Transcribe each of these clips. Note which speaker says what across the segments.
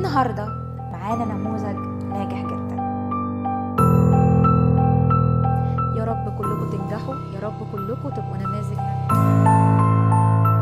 Speaker 1: النهارده معانا نموذج ناجح جدا يا رب كلكم تنجحوا يا رب كلكم تبقوا نماذج ناجحة.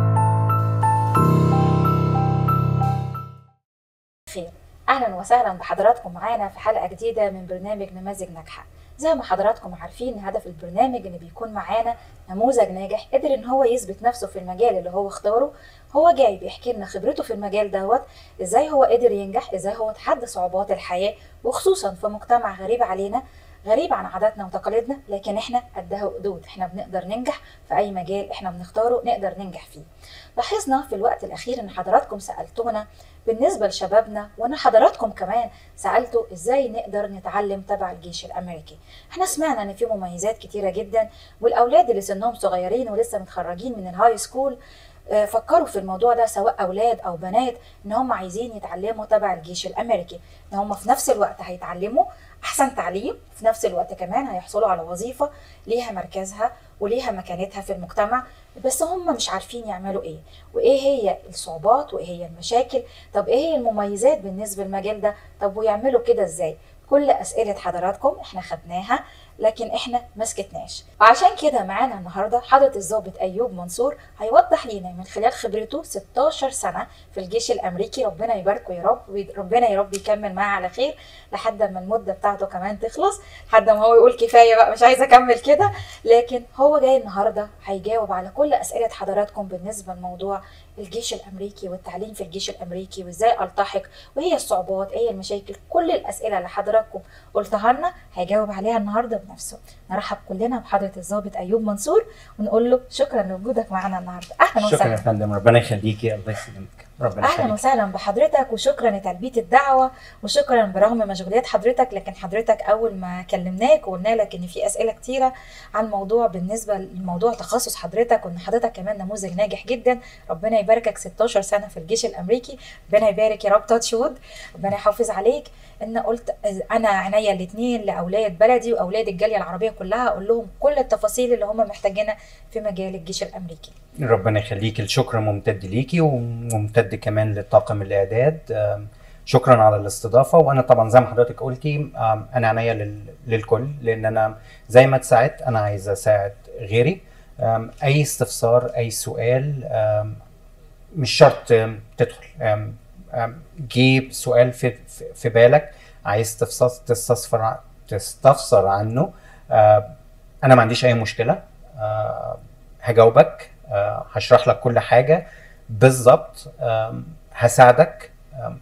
Speaker 1: خير اهلا وسهلا بحضراتكم معانا في حلقه جديده من برنامج نماذج ناجحه زي ما حضراتكم عارفين هدف البرنامج ان بيكون معانا نموذج ناجح قدر ان هو يثبت نفسه في المجال اللي هو اختاره هو جاي بيحكي لنا خبرته في المجال دوت ازاي هو قدر ينجح ازاي هو تحدى صعوبات الحياه وخصوصا في مجتمع غريب علينا غريب عن عاداتنا وتقاليدنا لكن احنا قدها وقدود احنا بنقدر ننجح في اي مجال احنا بنختاره نقدر ننجح فيه لاحظنا في الوقت الاخير ان حضراتكم سالتونا بالنسبه لشبابنا وانا حضراتكم كمان سالتوا ازاي نقدر نتعلم تبع الجيش الامريكي احنا سمعنا ان في مميزات كتيره جدا والاولاد اللي سنهم صغيرين ولسه متخرجين من الهاي سكول آه، فكروا في الموضوع ده سواء اولاد او بنات ان هم عايزين يتعلموا تبع الجيش الامريكي ان هم في نفس الوقت هيتعلموا احسن تعليم في نفس الوقت كمان هيحصلوا على وظيفه ليها مركزها وليها مكانتها في المجتمع بس هم مش عارفين يعملوا ايه وايه هي الصعوبات وايه هي المشاكل طب ايه هي المميزات بالنسبه للمجال ده طب ويعملوا كده ازاي كل اسئله حضراتكم احنا خدناها لكن احنا ما سكتناش وعشان كده معانا النهارده حضره الضابط ايوب منصور هيوضح لينا من خلال خبرته 16 سنه في الجيش الامريكي ربنا يباركه يا رب وربنا يا رب يكمل معاه على خير لحد ما المده بتاعته كمان تخلص لحد ما هو يقول كفايه بقى مش عايزه اكمل كده لكن هو جاي النهارده هيجاوب على كل اسئله حضراتكم بالنسبه لموضوع الجيش الامريكي والتعليم في الجيش الامريكي وازاي التحق وايه الصعوبات ايه المشاكل كل الاسئله اللي حضراتكم قلتها لنا هيجاوب عليها النهارده بنفسه نرحب كلنا بحضره الضابط ايوب منصور ونقول له شكرا لوجودك معنا النهارده اهلا
Speaker 2: شكرا يا
Speaker 1: وسهلا
Speaker 2: فندم ربنا يخليكي الله يسلمك ربنا
Speaker 1: اهلا
Speaker 2: يخليك
Speaker 1: وسهلا بحضرتك وشكرا لتلبيه الدعوه وشكرا برغم مشغوليات حضرتك لكن حضرتك اول ما كلمناك وقلنا لك ان في اسئله كتيره عن الموضوع بالنسبه لموضوع تخصص حضرتك وان حضرتك كمان نموذج ناجح جدا ربنا يباركك 16 سنه في الجيش الامريكي ربنا يبارك يا رب تاتش وود ربنا يحافظ عليك ان قلت انا عينيا الاثنين لاولاد بلدي واولاد الجاليه العربيه كلها اقول لهم كل التفاصيل اللي هم محتاجينها في مجال الجيش الامريكي
Speaker 2: ربنا يخليك الشكر ممتد ليكي وممتد كمان لطاقم الاعداد آم، شكرا على الاستضافه وانا طبعا زي ما حضرتك قلتي آم، انا عينيا لل- للكل لان انا زي ما اتساعدت انا عايز اساعد غيري آم، اي استفسار اي سؤال آم، مش شرط آم، تدخل آم، آم، جيب سؤال في في- في بالك عايز تفصص تستفسر ع- تستفسر عنه آه، انا ما عنديش اي مشكله آه، هجاوبك آه، هشرح لك كل حاجه بالظبط آم، هساعدك آم،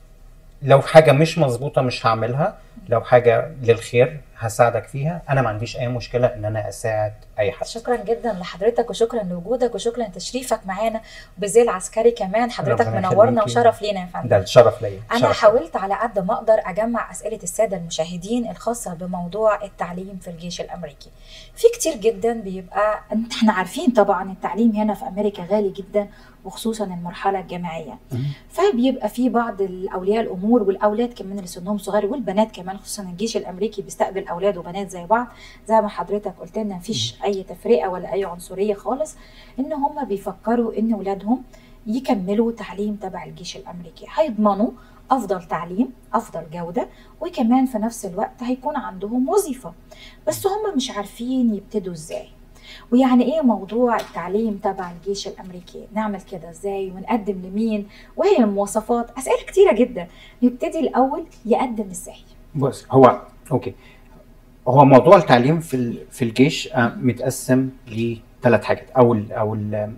Speaker 2: لو حاجه مش مظبوطه مش هعملها لو حاجه للخير هساعدك فيها انا ما عنديش اي مشكله ان انا اساعد اي حد
Speaker 1: شكرا جدا لحضرتك وشكرا لوجودك وشكرا لتشريفك معانا وبالذات العسكري كمان حضرتك
Speaker 2: ربنا
Speaker 1: منورنا
Speaker 2: يخليكي.
Speaker 1: وشرف لينا يا فندم
Speaker 2: ده الشرف ليا
Speaker 1: انا
Speaker 2: شرف
Speaker 1: حاولت على قد ما اقدر اجمع اسئله الساده المشاهدين الخاصه بموضوع التعليم في الجيش الامريكي في كتير جدا بيبقى احنا عارفين طبعا التعليم هنا في امريكا غالي جدا وخصوصا المرحله الجامعيه
Speaker 2: مم.
Speaker 1: فبيبقى في بعض الاولياء الامور والاولاد كمان اللي سنهم صغير والبنات كمان خصوصا الجيش الامريكي بيستقبل اولاد وبنات زي بعض زي ما حضرتك قلت لنا مفيش اي تفرقه ولا اي عنصريه خالص ان هم بيفكروا ان ولادهم يكملوا تعليم تبع الجيش الامريكي هيضمنوا افضل تعليم افضل جوده وكمان في نفس الوقت هيكون عندهم وظيفه بس هم مش عارفين يبتدوا ازاي ويعني ايه موضوع التعليم تبع الجيش الامريكي نعمل كده ازاي ونقدم لمين وهي المواصفات اسئله كتيره جدا نبتدي الاول يقدم ازاي
Speaker 2: بص هو اوكي هو موضوع التعليم في ال- في الجيش آه، متقسم لثلاث حاجات او ال او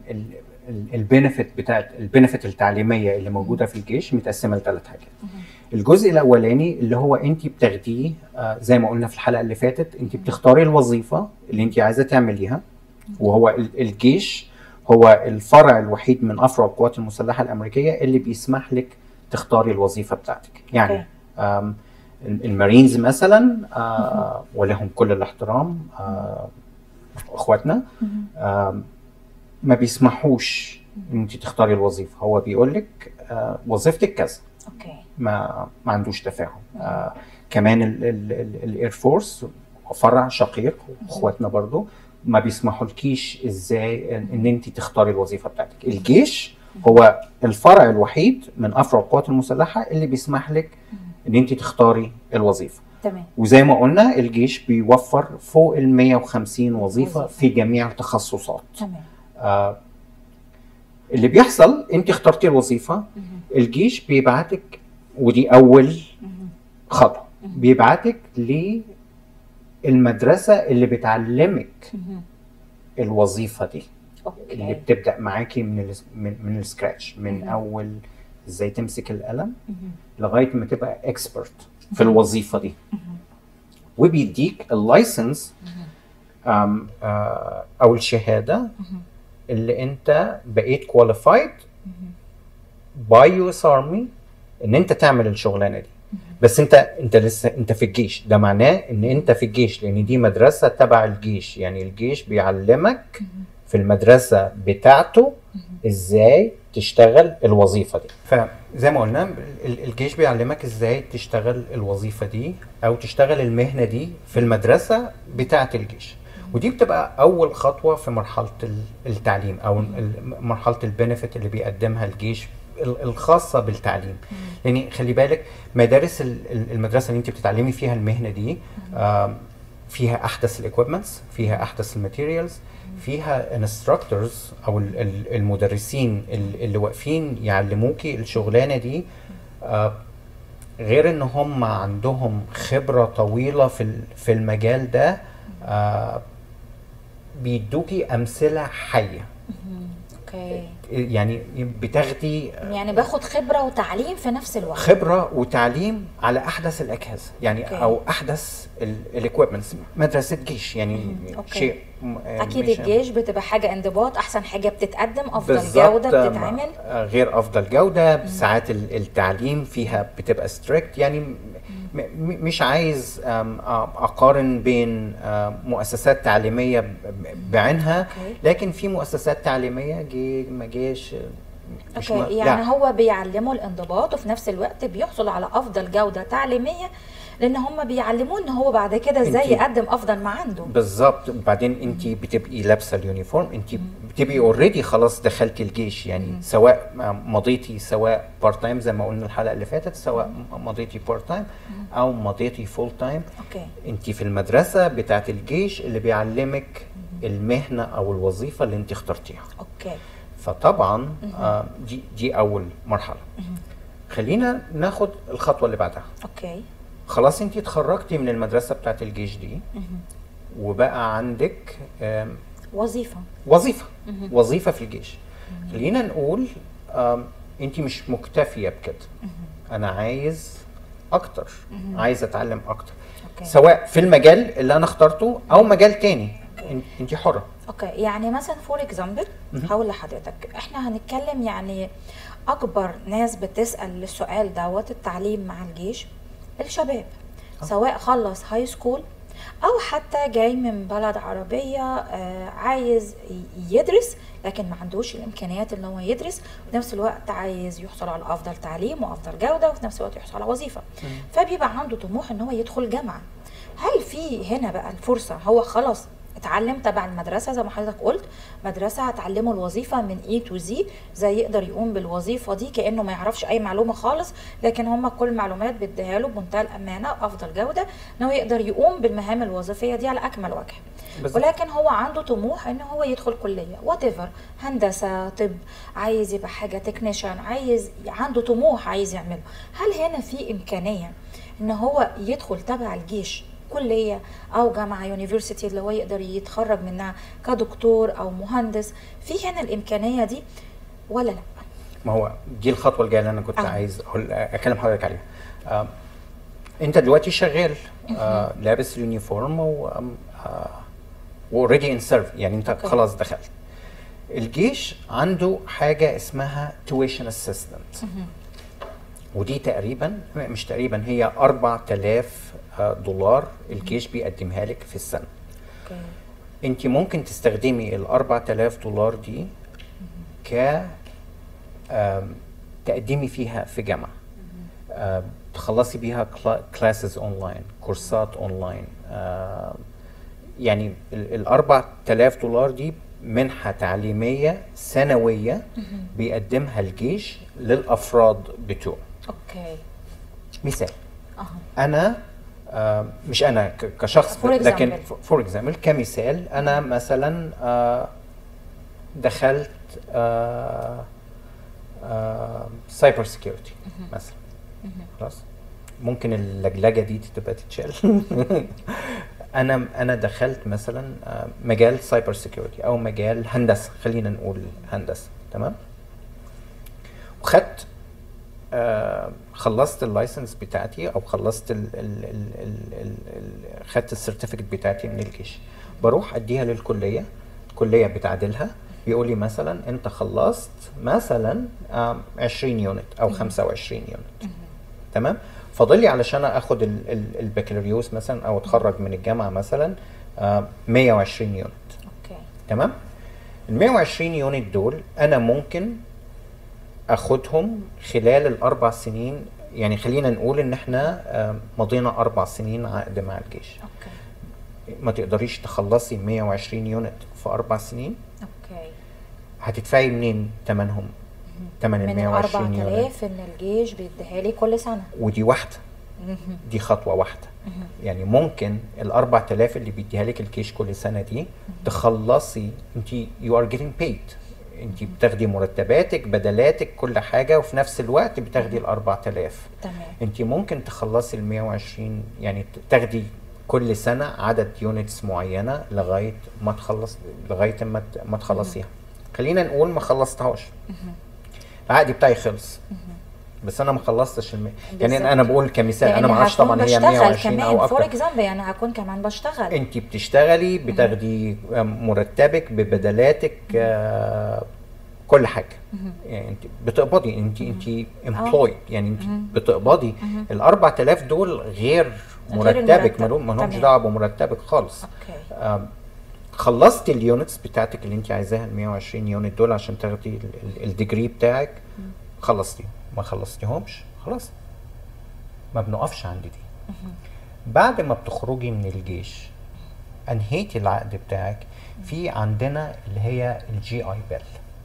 Speaker 2: البينفيت بتاعت البينفيت التعليميه اللي موجوده في الجيش متقسمه لثلاث حاجات الجزء الاولاني اللي هو انت بتاخديه آه، زي ما قلنا في الحلقه اللي فاتت انت بتختاري الوظيفه اللي انت عايزه تعمليها وهو ال- الجيش هو الفرع الوحيد من افرع القوات المسلحه الامريكيه اللي بيسمح لك تختاري الوظيفه بتاعتك يعني
Speaker 1: أوكي.
Speaker 2: آم، المارينز مثلا آه، ولهم كل الاحترام آه، اخواتنا آم، ما بيسمحوش ان انت تختاري الوظيفه هو بيقول لك آه، وظيفتك كذا
Speaker 1: اوكي
Speaker 2: ما ما عندوش تفاهم آه كمان الاير فورس فرع شقيق اخواتنا برضو ما بيسمحولكيش ازاي ان, إن انت تختاري الوظيفه بتاعتك الجيش هو الفرع الوحيد من افرع القوات المسلحه اللي بيسمح لك ان انت تختاري الوظيفه
Speaker 1: تمام
Speaker 2: وزي ما قلنا الجيش بيوفر فوق ال 150 وظيفه
Speaker 1: وظيفة.
Speaker 2: في جميع التخصصات
Speaker 1: تمام
Speaker 2: آه اللي بيحصل انت اخترتي الوظيفه
Speaker 1: مهم.
Speaker 2: الجيش بيبعتك ودي اول
Speaker 1: مهم.
Speaker 2: خطوه
Speaker 1: مهم.
Speaker 2: بيبعتك للمدرسه اللي بتعلمك
Speaker 1: مهم.
Speaker 2: الوظيفه دي اللي
Speaker 1: اوكي
Speaker 2: بتبدا معاكي من ال من, من السكراتش من
Speaker 1: مهم.
Speaker 2: اول ازاي تمسك القلم
Speaker 1: مهم.
Speaker 2: لغايه ما تبقى اكسبرت في الوظيفه دي
Speaker 1: مهم.
Speaker 2: وبيديك اللايسنس
Speaker 1: مهم.
Speaker 2: او الشهاده
Speaker 1: مهم.
Speaker 2: اللي انت بقيت كواليفايد
Speaker 1: مهم.
Speaker 2: باي يو اس ارمي ان انت تعمل الشغلانه دي بس انت انت لسه انت في الجيش ده معناه ان انت في الجيش لان دي مدرسه تبع الجيش يعني الجيش بيعلمك في المدرسه بتاعته ازاي تشتغل الوظيفه دي فزي ما قلنا ال- الجيش بيعلمك ازاي تشتغل الوظيفه دي او تشتغل المهنه دي في المدرسه بتاعه الجيش ودي بتبقى اول خطوه في مرحله ال- التعليم او ال- مرحله البنفيت اللي بيقدمها الجيش ال- الخاصه بالتعليم يعني خلي بالك مدارس ال- ال- المدرسه اللي انت بتتعلمي فيها المهنه دي آم، فيها احدث الاكويبمنتس فيها احدث الماتيريالز فيها انستراكتورز او ال- ال- المدرسين ال- اللي واقفين يعلموكي الشغلانه دي آه، غير ان هم عندهم خبره طويله في ال- في المجال ده آه، بيدوكي امثله حيه
Speaker 1: مهم. اوكي
Speaker 2: يعني بتاخدي
Speaker 1: يعني باخد خبره وتعليم في نفس الوقت
Speaker 2: خبره وتعليم على احدث الاجهزه يعني
Speaker 1: أوكي.
Speaker 2: او احدث الاكويبمنتس مدرسه جيش يعني
Speaker 1: مم. أوكي.
Speaker 2: شيء م- آه،
Speaker 1: اكيد
Speaker 2: مش-
Speaker 1: الجيش بتبقى حاجه انضباط احسن حاجه بتتقدم افضل
Speaker 2: بالظبط،
Speaker 1: جوده
Speaker 2: آه،
Speaker 1: بتتعمل
Speaker 2: آه، غير افضل جوده ساعات ال- التعليم فيها بتبقى ستريكت يعني م- م- مش عايز آم، آه، اقارن بين آه، مؤسسات تعليميه ب- ب- بعينها
Speaker 1: أوكي.
Speaker 2: لكن في مؤسسات تعليميه جي ما جيش آه، مش ما-
Speaker 1: اوكي
Speaker 2: لا.
Speaker 1: يعني هو بيعلموا الانضباط وفي نفس الوقت بيحصل على افضل جوده تعليميه لان هم بيعلموه ان هو بعد كده ازاي
Speaker 2: انتي-
Speaker 1: يقدم افضل ما عنده
Speaker 2: بالظبط وبعدين انت بتبقي لابسه اليونيفورم انت بتبقي اوريدي خلاص دخلتي الجيش يعني سواء مضيتي سواء بارت تايم زي ما قلنا الحلقه اللي فاتت سواء مضيتي بارت تايم او مضيتي فول تايم
Speaker 1: اوكي
Speaker 2: انت في المدرسه بتاعت الجيش اللي بيعلمك المهنه او الوظيفه اللي انت اخترتيها
Speaker 1: اوكي
Speaker 2: فطبعا آه دي دي اول مرحله خلينا ناخد الخطوه اللي بعدها
Speaker 1: اوكي
Speaker 2: خلاص انت اتخرجتي من المدرسه بتاعت الجيش دي
Speaker 1: مهم.
Speaker 2: وبقى عندك آم،
Speaker 1: وظيفه
Speaker 2: وظيفه
Speaker 1: مهم.
Speaker 2: وظيفه في الجيش خلينا نقول انت مش مكتفيه بكده انا عايز اكتر عايز اتعلم اكتر
Speaker 1: اوكي
Speaker 2: سواء في المجال اللي انا اخترته او مجال تاني انت حره
Speaker 1: اوكي يعني مثلا فور اكزامبل هقول لحضرتك احنا هنتكلم يعني اكبر ناس بتسال السؤال دوت التعليم مع الجيش الشباب سواء خلص هاي سكول او حتى جاي من بلد عربيه آه، عايز ي- يدرس لكن ما عندوش الامكانيات ان هو يدرس وفي نفس الوقت عايز يحصل على افضل تعليم وافضل جوده وفي نفس الوقت يحصل على وظيفه فبيبقى عنده طموح ان هو يدخل جامعه هل في هنا بقى الفرصه هو خلاص اتعلم تبع المدرسه زي ما حضرتك قلت مدرسه هتعلمه الوظيفه من اي تو زي زي يقدر يقوم بالوظيفه دي كانه ما يعرفش اي معلومه خالص لكن هم كل المعلومات بيديها له بمنتهى الامانه وافضل جوده ان هو يقدر يقوم بالمهام الوظيفيه دي على اكمل وجه
Speaker 2: بالظبط.
Speaker 1: ولكن هو عنده طموح ان هو يدخل كليه وات هندسه طب عايز يبقى حاجه تكنيشن عايز عنده طموح عايز يعمله هل هنا في امكانيه ان هو يدخل تبع الجيش كليه او جامعه يونيفرسيتي اللي هو يقدر يتخرج منها كدكتور او مهندس في هنا الامكانيه دي ولا لا
Speaker 2: ما هو دي الخطوه الجايه اللي انا كنت
Speaker 1: آه.
Speaker 2: عايز اقول اكلم حضرتك عليها آه، انت دلوقتي شغال آه، لابس اليونيفورم و اوريدي ان سيرف يعني انت
Speaker 1: أوكي.
Speaker 2: خلاص دخلت الجيش عنده حاجه اسمها تويشن اسيستنت ودي تقريبا مش تقريبا هي 4000 آه، دولار الجيش بيقدمها لك في السنه
Speaker 1: اوكي
Speaker 2: انت ممكن تستخدمي ال 4000 دولار دي ك آم، تقدمي فيها في جامعه آم، تخلصي بيها كلاسز اونلاين كورسات اونلاين آم، يعني ال 4000 دولار دي منحة تعليمية سنوية بيقدمها الجيش للأفراد بتوعه
Speaker 1: اوكي
Speaker 2: مثال
Speaker 1: اها
Speaker 2: انا آه، مش انا ك- كشخص
Speaker 1: For
Speaker 2: لكن
Speaker 1: example.
Speaker 2: فور اكزامبل كمثال انا مثلا آه، دخلت سايبر سكيورتي مثلا خلاص ممكن اللجلجه دي تبقى تتشال انا انا دخلت مثلا آه، مجال سايبر سكيورتي او مجال هندسه خلينا نقول هندسه تمام وخدت آه، خلصت اللايسنس بتاعتي او خلصت ال ال ال ال ال ال خدت السيرتيفيكت بتاعتي من الجيش بروح اديها للكليه الكليه بتعدلها بيقول لي مثلا انت خلصت مثلا آم، 20 يونت او 25 يونت تمام فاضل لي علشان اخد ال- ال- البكالوريوس مثلا او اتخرج من الجامعه مثلا آم، 120 يونت
Speaker 1: اوكي
Speaker 2: تمام ال 120 يونت دول انا ممكن اخدهم خلال الاربع سنين يعني خلينا نقول ان احنا آم، مضينا اربع سنين عقد مع الجيش
Speaker 1: اوكي
Speaker 2: ما تقدريش تخلصي 120 يونت في اربع سنين
Speaker 1: اوكي
Speaker 2: هتدفعي منين ثمنهم ثمن ال
Speaker 1: من
Speaker 2: 120 يونت
Speaker 1: 4000 ان الجيش بيديها لي كل سنه
Speaker 2: ودي واحده دي خطوه واحده يعني ممكن ال 4000 اللي بيديها لك الجيش كل سنه دي تخلصي انت يو ار جيتنج بيد انت بتاخدي مرتباتك بدلاتك كل حاجه وفي نفس الوقت بتاخدي ال 4000
Speaker 1: تمام
Speaker 2: انت ممكن تخلصي ال 120 يعني ت- تاخدي كل سنه عدد يونتس معينه لغايه ما تخلص لغايه ما ت- ما تخلصيها خلينا نقول ما خلصتهاش العقد بتاعي خلص بس انا ما خلصتش الم... يعني
Speaker 1: بالظبط.
Speaker 2: انا بقول كمثال انا
Speaker 1: لأن
Speaker 2: ما اعرفش
Speaker 1: هكون
Speaker 2: طبعا هي
Speaker 1: بشتغل
Speaker 2: 120 او
Speaker 1: كمان فور
Speaker 2: اكتر
Speaker 1: اكزامبل يعني هكون كمان بشتغل
Speaker 2: انت بتشتغلي بتاخدي مرتبك ببدلاتك آه، كل حاجه يعني انت بتقبضي انت انت امبلويد يعني انت بتقبضي ال 4000 دول غير مرتبك
Speaker 1: المرتب.
Speaker 2: مالهم- مالهمش
Speaker 1: تمام.
Speaker 2: دعوه بمرتبك خالص
Speaker 1: اوكي
Speaker 2: آم، خلصتي اليونتس بتاعتك اللي انت عايزاها ال 120 يونت دول عشان تاخدي ال- ال- الديجري بتاعك خلصتيهم ما خلصتيهمش خلاص ما بنقفش عند دي بعد ما بتخرجي من الجيش انهيتي العقد بتاعك في عندنا اللي هي الجي اي بيل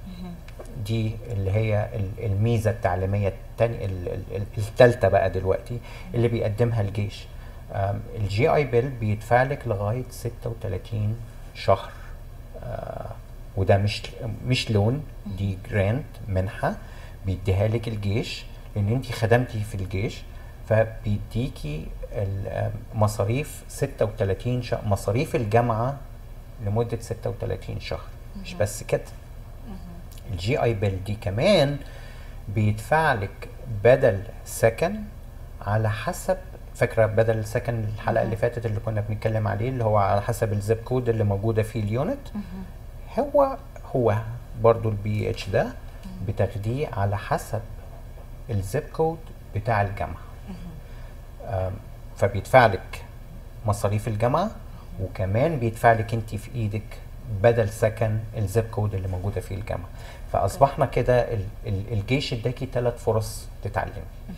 Speaker 2: دي اللي هي ال- الميزه التعليميه التانية الثالثه بقى دلوقتي اللي بيقدمها الجيش الجي اي بيل بيدفع لك لغايه 36 شهر آه، وده مش مش لون دي جرانت منحه بيديها لك الجيش لان انت خدمتي في الجيش فبيديكي ال- آم، مصاريف 36 شهر مصاريف الجامعه لمده 36 شهر مش بس كده الجي اي بيل دي كمان بيدفع لك بدل سكن على حسب فاكره بدل السكن الحلقه اللي فاتت اللي كنا بنتكلم عليه اللي هو على حسب الزيب كود اللي موجوده فيه اليونت هو هو برضو البي اتش ده بتاخديه على حسب الزيب كود بتاع الجامعه آم، فبيدفع لك مصاريف الجامعه وكمان بيدفع لك انت في ايدك بدل سكن الزيب كود اللي موجوده في الجامعه فاصبحنا كده ال- ال- الجيش اداكي ثلاث فرص تتعلمي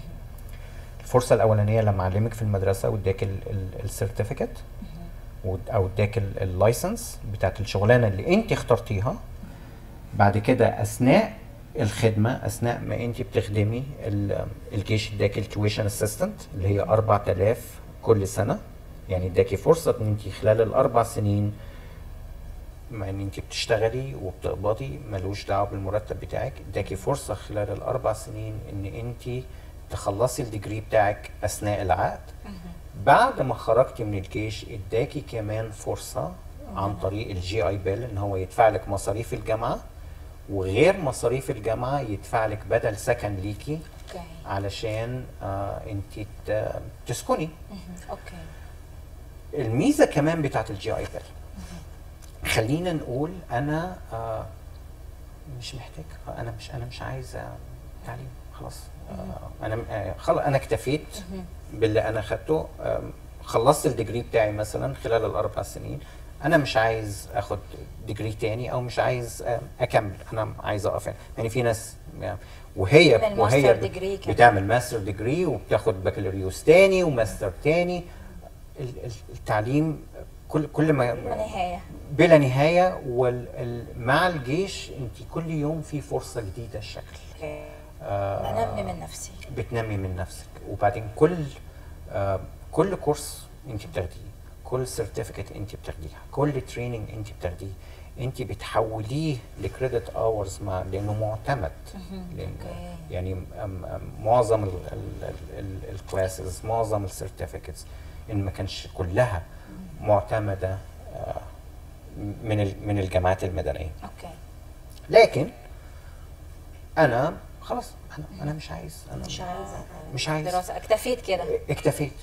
Speaker 2: الفرصه الاولانيه لما علمك في المدرسه واداك السيرتيفيكت او اداك ال- اللايسنس بتاعت الشغلانه اللي انت اخترتيها بعد كده اثناء الخدمه اثناء ما انت بتخدمي ال- الجيش اداك التويشن اسيستنت اللي هي 4000 كل سنه يعني اداكي فرصه ان انت خلال الاربع سنين ما ان انت بتشتغلي وبتقبضي ملوش دعوه بالمرتب بتاعك اداكي فرصه خلال الاربع سنين ان انت تخلصي الديجري بتاعك اثناء العقد بعد ما خرجتي من الجيش اداكي كمان فرصه عن طريق الجي اي بيل ان هو يدفع لك مصاريف الجامعه وغير مصاريف الجامعه يدفع لك بدل سكن ليكي
Speaker 1: اوكي
Speaker 2: علشان آه انت ت- تسكني
Speaker 1: اوكي
Speaker 2: الميزه كمان بتاعت الجي اي بيل خلينا نقول انا آه مش محتاج آه، انا مش انا مش عايز آه، تعليم خلاص آه انا آه خلاص انا اكتفيت باللي انا خدته آه خلصت الديجري بتاعي مثلا خلال الاربع سنين انا مش عايز اخد ديجري تاني او مش عايز آه اكمل انا عايز اقف يعني, يعني في ناس يعني وهي
Speaker 1: تعمل
Speaker 2: وهي
Speaker 1: ماستر ديجري كمان.
Speaker 2: بتعمل ماستر ديجري وبتاخد بكالوريوس تاني وماستر تاني ال- ال- التعليم كل كل ما
Speaker 1: نهايه
Speaker 2: بلا نهايه ومع الجيش انت كل يوم في فرصه جديده الشكل آه
Speaker 1: بنمي من نفسي
Speaker 2: بتنمي من نفسك وبعدين كل آه كل كورس انت بتاخديه كل سيرتيفيكت انت بتاخديها كل تريننج انت بتاخديه انت بتحوليه لكريدت اورز مع لانه معتمد لأن
Speaker 1: أوكي.
Speaker 2: يعني أم- أم- معظم الكلاسز معظم السيرتيفيكتس ان ما كانش كلها معتمده آه، من ال- من الجامعات المدنيه
Speaker 1: اوكي
Speaker 2: لكن انا خلاص انا انا مش عايز انا
Speaker 1: مش عايزه
Speaker 2: مش عايز
Speaker 1: دراسه اكتفيت كده
Speaker 2: اكتفيت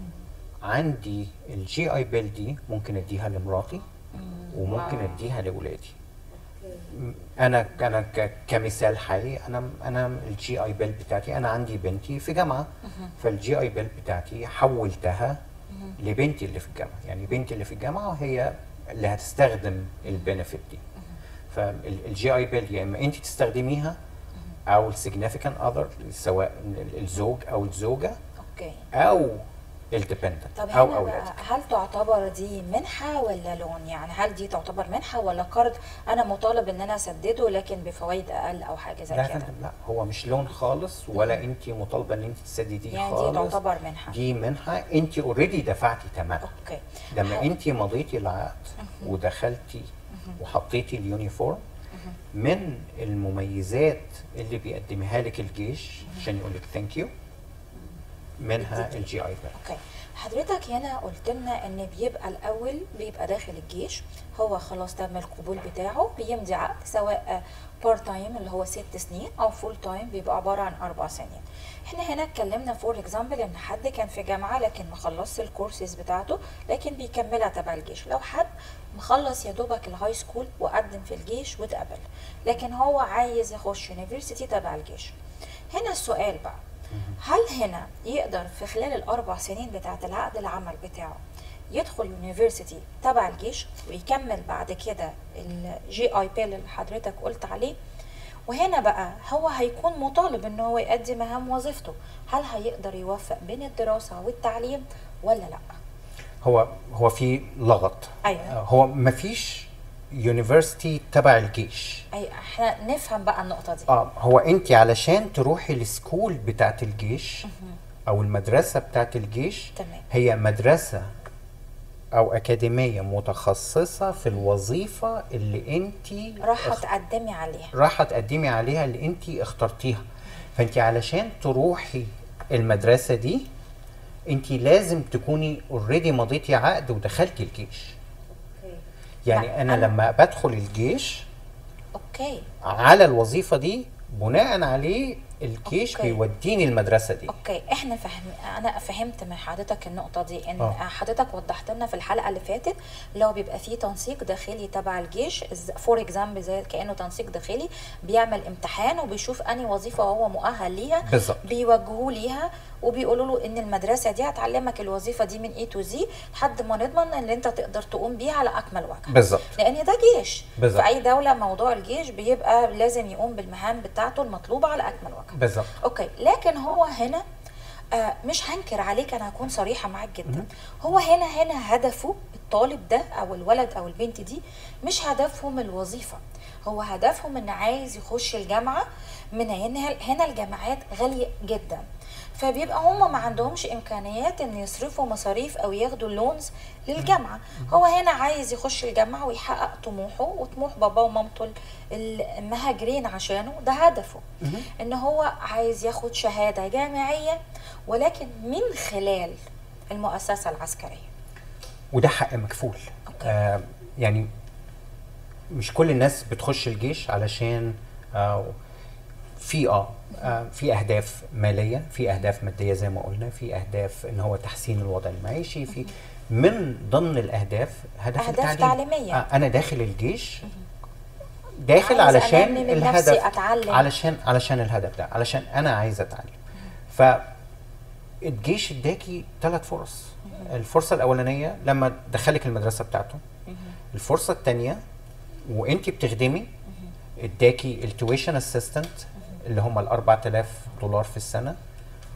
Speaker 2: عندي الجي اي بيل دي ممكن اديها لمراتي وممكن اديها لاولادي م- انا انا ك- كمثال حي انا انا الجي اي بيل بتاعتي انا عندي بنتي في جامعه فالجي اي بيل بتاعتي حولتها لبنتي اللي في الجامعه يعني بنتي اللي في الجامعه هي اللي هتستخدم البنفيت دي فالجي اي بيل يا اما انت تستخدميها او السيجنيفيكانت اذر سواء ال- الزوج او الزوجه
Speaker 1: اوكي
Speaker 2: او الديبندنت
Speaker 1: طب
Speaker 2: او
Speaker 1: هنا
Speaker 2: اولادك
Speaker 1: بقى هل تعتبر دي منحة ولا لون يعني هل دي تعتبر منحة ولا قرض انا مطالب ان انا اسدده لكن بفوائد اقل او حاجة زي
Speaker 2: لا يا
Speaker 1: كده
Speaker 2: فندم لا هو مش لون خالص ولا انت مطالبه ان انت تسدديه
Speaker 1: يعني دي
Speaker 2: خالص
Speaker 1: تعتبر منحة
Speaker 2: دي منحه انت اوريدي دفعتي ثمنها
Speaker 1: اوكي
Speaker 2: لما
Speaker 1: ح-
Speaker 2: انت مضيتي العقد ودخلتي وحطيتي اليونيفورم من المميزات اللي بيقدمها لك الجيش عشان يقول لك ثانك يو منها الجي اي بيل
Speaker 1: اوكي حضرتك هنا قلت لنا ان بيبقى الاول بيبقى داخل الجيش هو خلاص تم القبول بتاعه بيمضي عقد سواء بارت تايم اللي هو ست سنين او فول تايم بيبقى عباره عن اربع سنين احنا هنا اتكلمنا فور اكزامبل ان حد كان في جامعه لكن ما خلصش الكورسز بتاعته لكن بيكملها تبع الجيش لو حد مخلص يا دوبك الهاي سكول وقدم في الجيش واتقبل لكن هو عايز يخش يونيفرسيتي تبع الجيش هنا السؤال بقى هل هنا يقدر في خلال الاربع سنين بتاعه العقد العمل بتاعه يدخل يونيفرسيتي تبع الجيش ويكمل بعد كده الجي اي بيل اللي حضرتك قلت عليه وهنا بقى هو هيكون مطالب ان هو يؤدي مهام وظيفته هل هيقدر يوفق بين الدراسة والتعليم ولا لا
Speaker 2: هو هو في لغط
Speaker 1: أيوة.
Speaker 2: آه، هو مفيش يونيفرسيتي تبع الجيش
Speaker 1: اي احنا نفهم بقى النقطة دي
Speaker 2: اه هو انت علشان تروحي السكول بتاعت الجيش او المدرسه بتاعت الجيش
Speaker 1: تمام.
Speaker 2: هي مدرسه او اكاديميه متخصصه في الوظيفه اللي انت
Speaker 1: راح تقدمي عليها
Speaker 2: راح تقدمي عليها اللي انت اخترتيها فانت علشان تروحي المدرسه دي انت لازم تكوني اوريدي مضيتي عقد ودخلتي الجيش يعني
Speaker 1: لا،
Speaker 2: انا
Speaker 1: أنا-
Speaker 2: لما بدخل الجيش
Speaker 1: اوكي
Speaker 2: على الوظيفه دي بناء عليه الجيش
Speaker 1: أوكي.
Speaker 2: بيوديني المدرسه دي
Speaker 1: اوكي احنا فهم انا فهمت من حضرتك النقطه دي ان
Speaker 2: آه.
Speaker 1: حضرتك وضحت لنا في الحلقه اللي فاتت لو بيبقى فيه تنسيق داخلي تبع الجيش فور اكزامبل زي كانه تنسيق داخلي بيعمل امتحان وبيشوف انهي وظيفه هو مؤهل ليها
Speaker 2: بالظبط.
Speaker 1: بيوجهوه ليها وبيقولوا له ان المدرسه دي هتعلمك الوظيفه دي من اي تو زي لحد ما نضمن ان انت تقدر تقوم بيها على اكمل وجه
Speaker 2: بالظبط
Speaker 1: لان ده جيش
Speaker 2: بالظبط.
Speaker 1: في اي دوله موضوع الجيش بيبقى لازم يقوم بالمهام بتاعته المطلوبه على اكمل وجه
Speaker 2: بالظبط
Speaker 1: اوكي لكن هو هنا آه مش هنكر عليك انا هكون صريحه معاك جدا هو هنا هنا هدفه الطالب ده او الولد او البنت دي مش هدفهم الوظيفه هو هدفهم ان عايز يخش الجامعه من هنا هنا الجامعات غاليه جدا فبيبقى هم ما عندهمش امكانيات ان يصرفوا مصاريف او ياخدوا لونز للجامعه هو هنا عايز يخش الجامعه ويحقق طموحه وطموح باباه ومامته المهاجرين عشانه ده هدفه ان هو عايز ياخد شهاده جامعيه ولكن من خلال المؤسسه العسكريه
Speaker 2: وده حق مكفول
Speaker 1: أوكي.
Speaker 2: آه يعني مش كل الناس بتخش الجيش علشان آه في اه آه، في اهداف ماليه في اهداف ماديه زي ما قلنا في اهداف ان هو تحسين الوضع المعيشي في من ضمن الاهداف هدف
Speaker 1: أهداف
Speaker 2: التعليم
Speaker 1: تعليمية.
Speaker 2: آه انا داخل الجيش داخل
Speaker 1: عايزة
Speaker 2: علشان
Speaker 1: أنمي من
Speaker 2: الهدف
Speaker 1: نفسي، أتعلم.
Speaker 2: علشان علشان الهدف ده علشان انا عايز اتعلم ف الجيش اداكي ثلاث فرص الفرصه الاولانيه لما دخلك المدرسه بتاعته الفرصه الثانيه وانت بتخدمي اداكي التويشن اسيستنت اللي هم ال 4000 دولار في السنه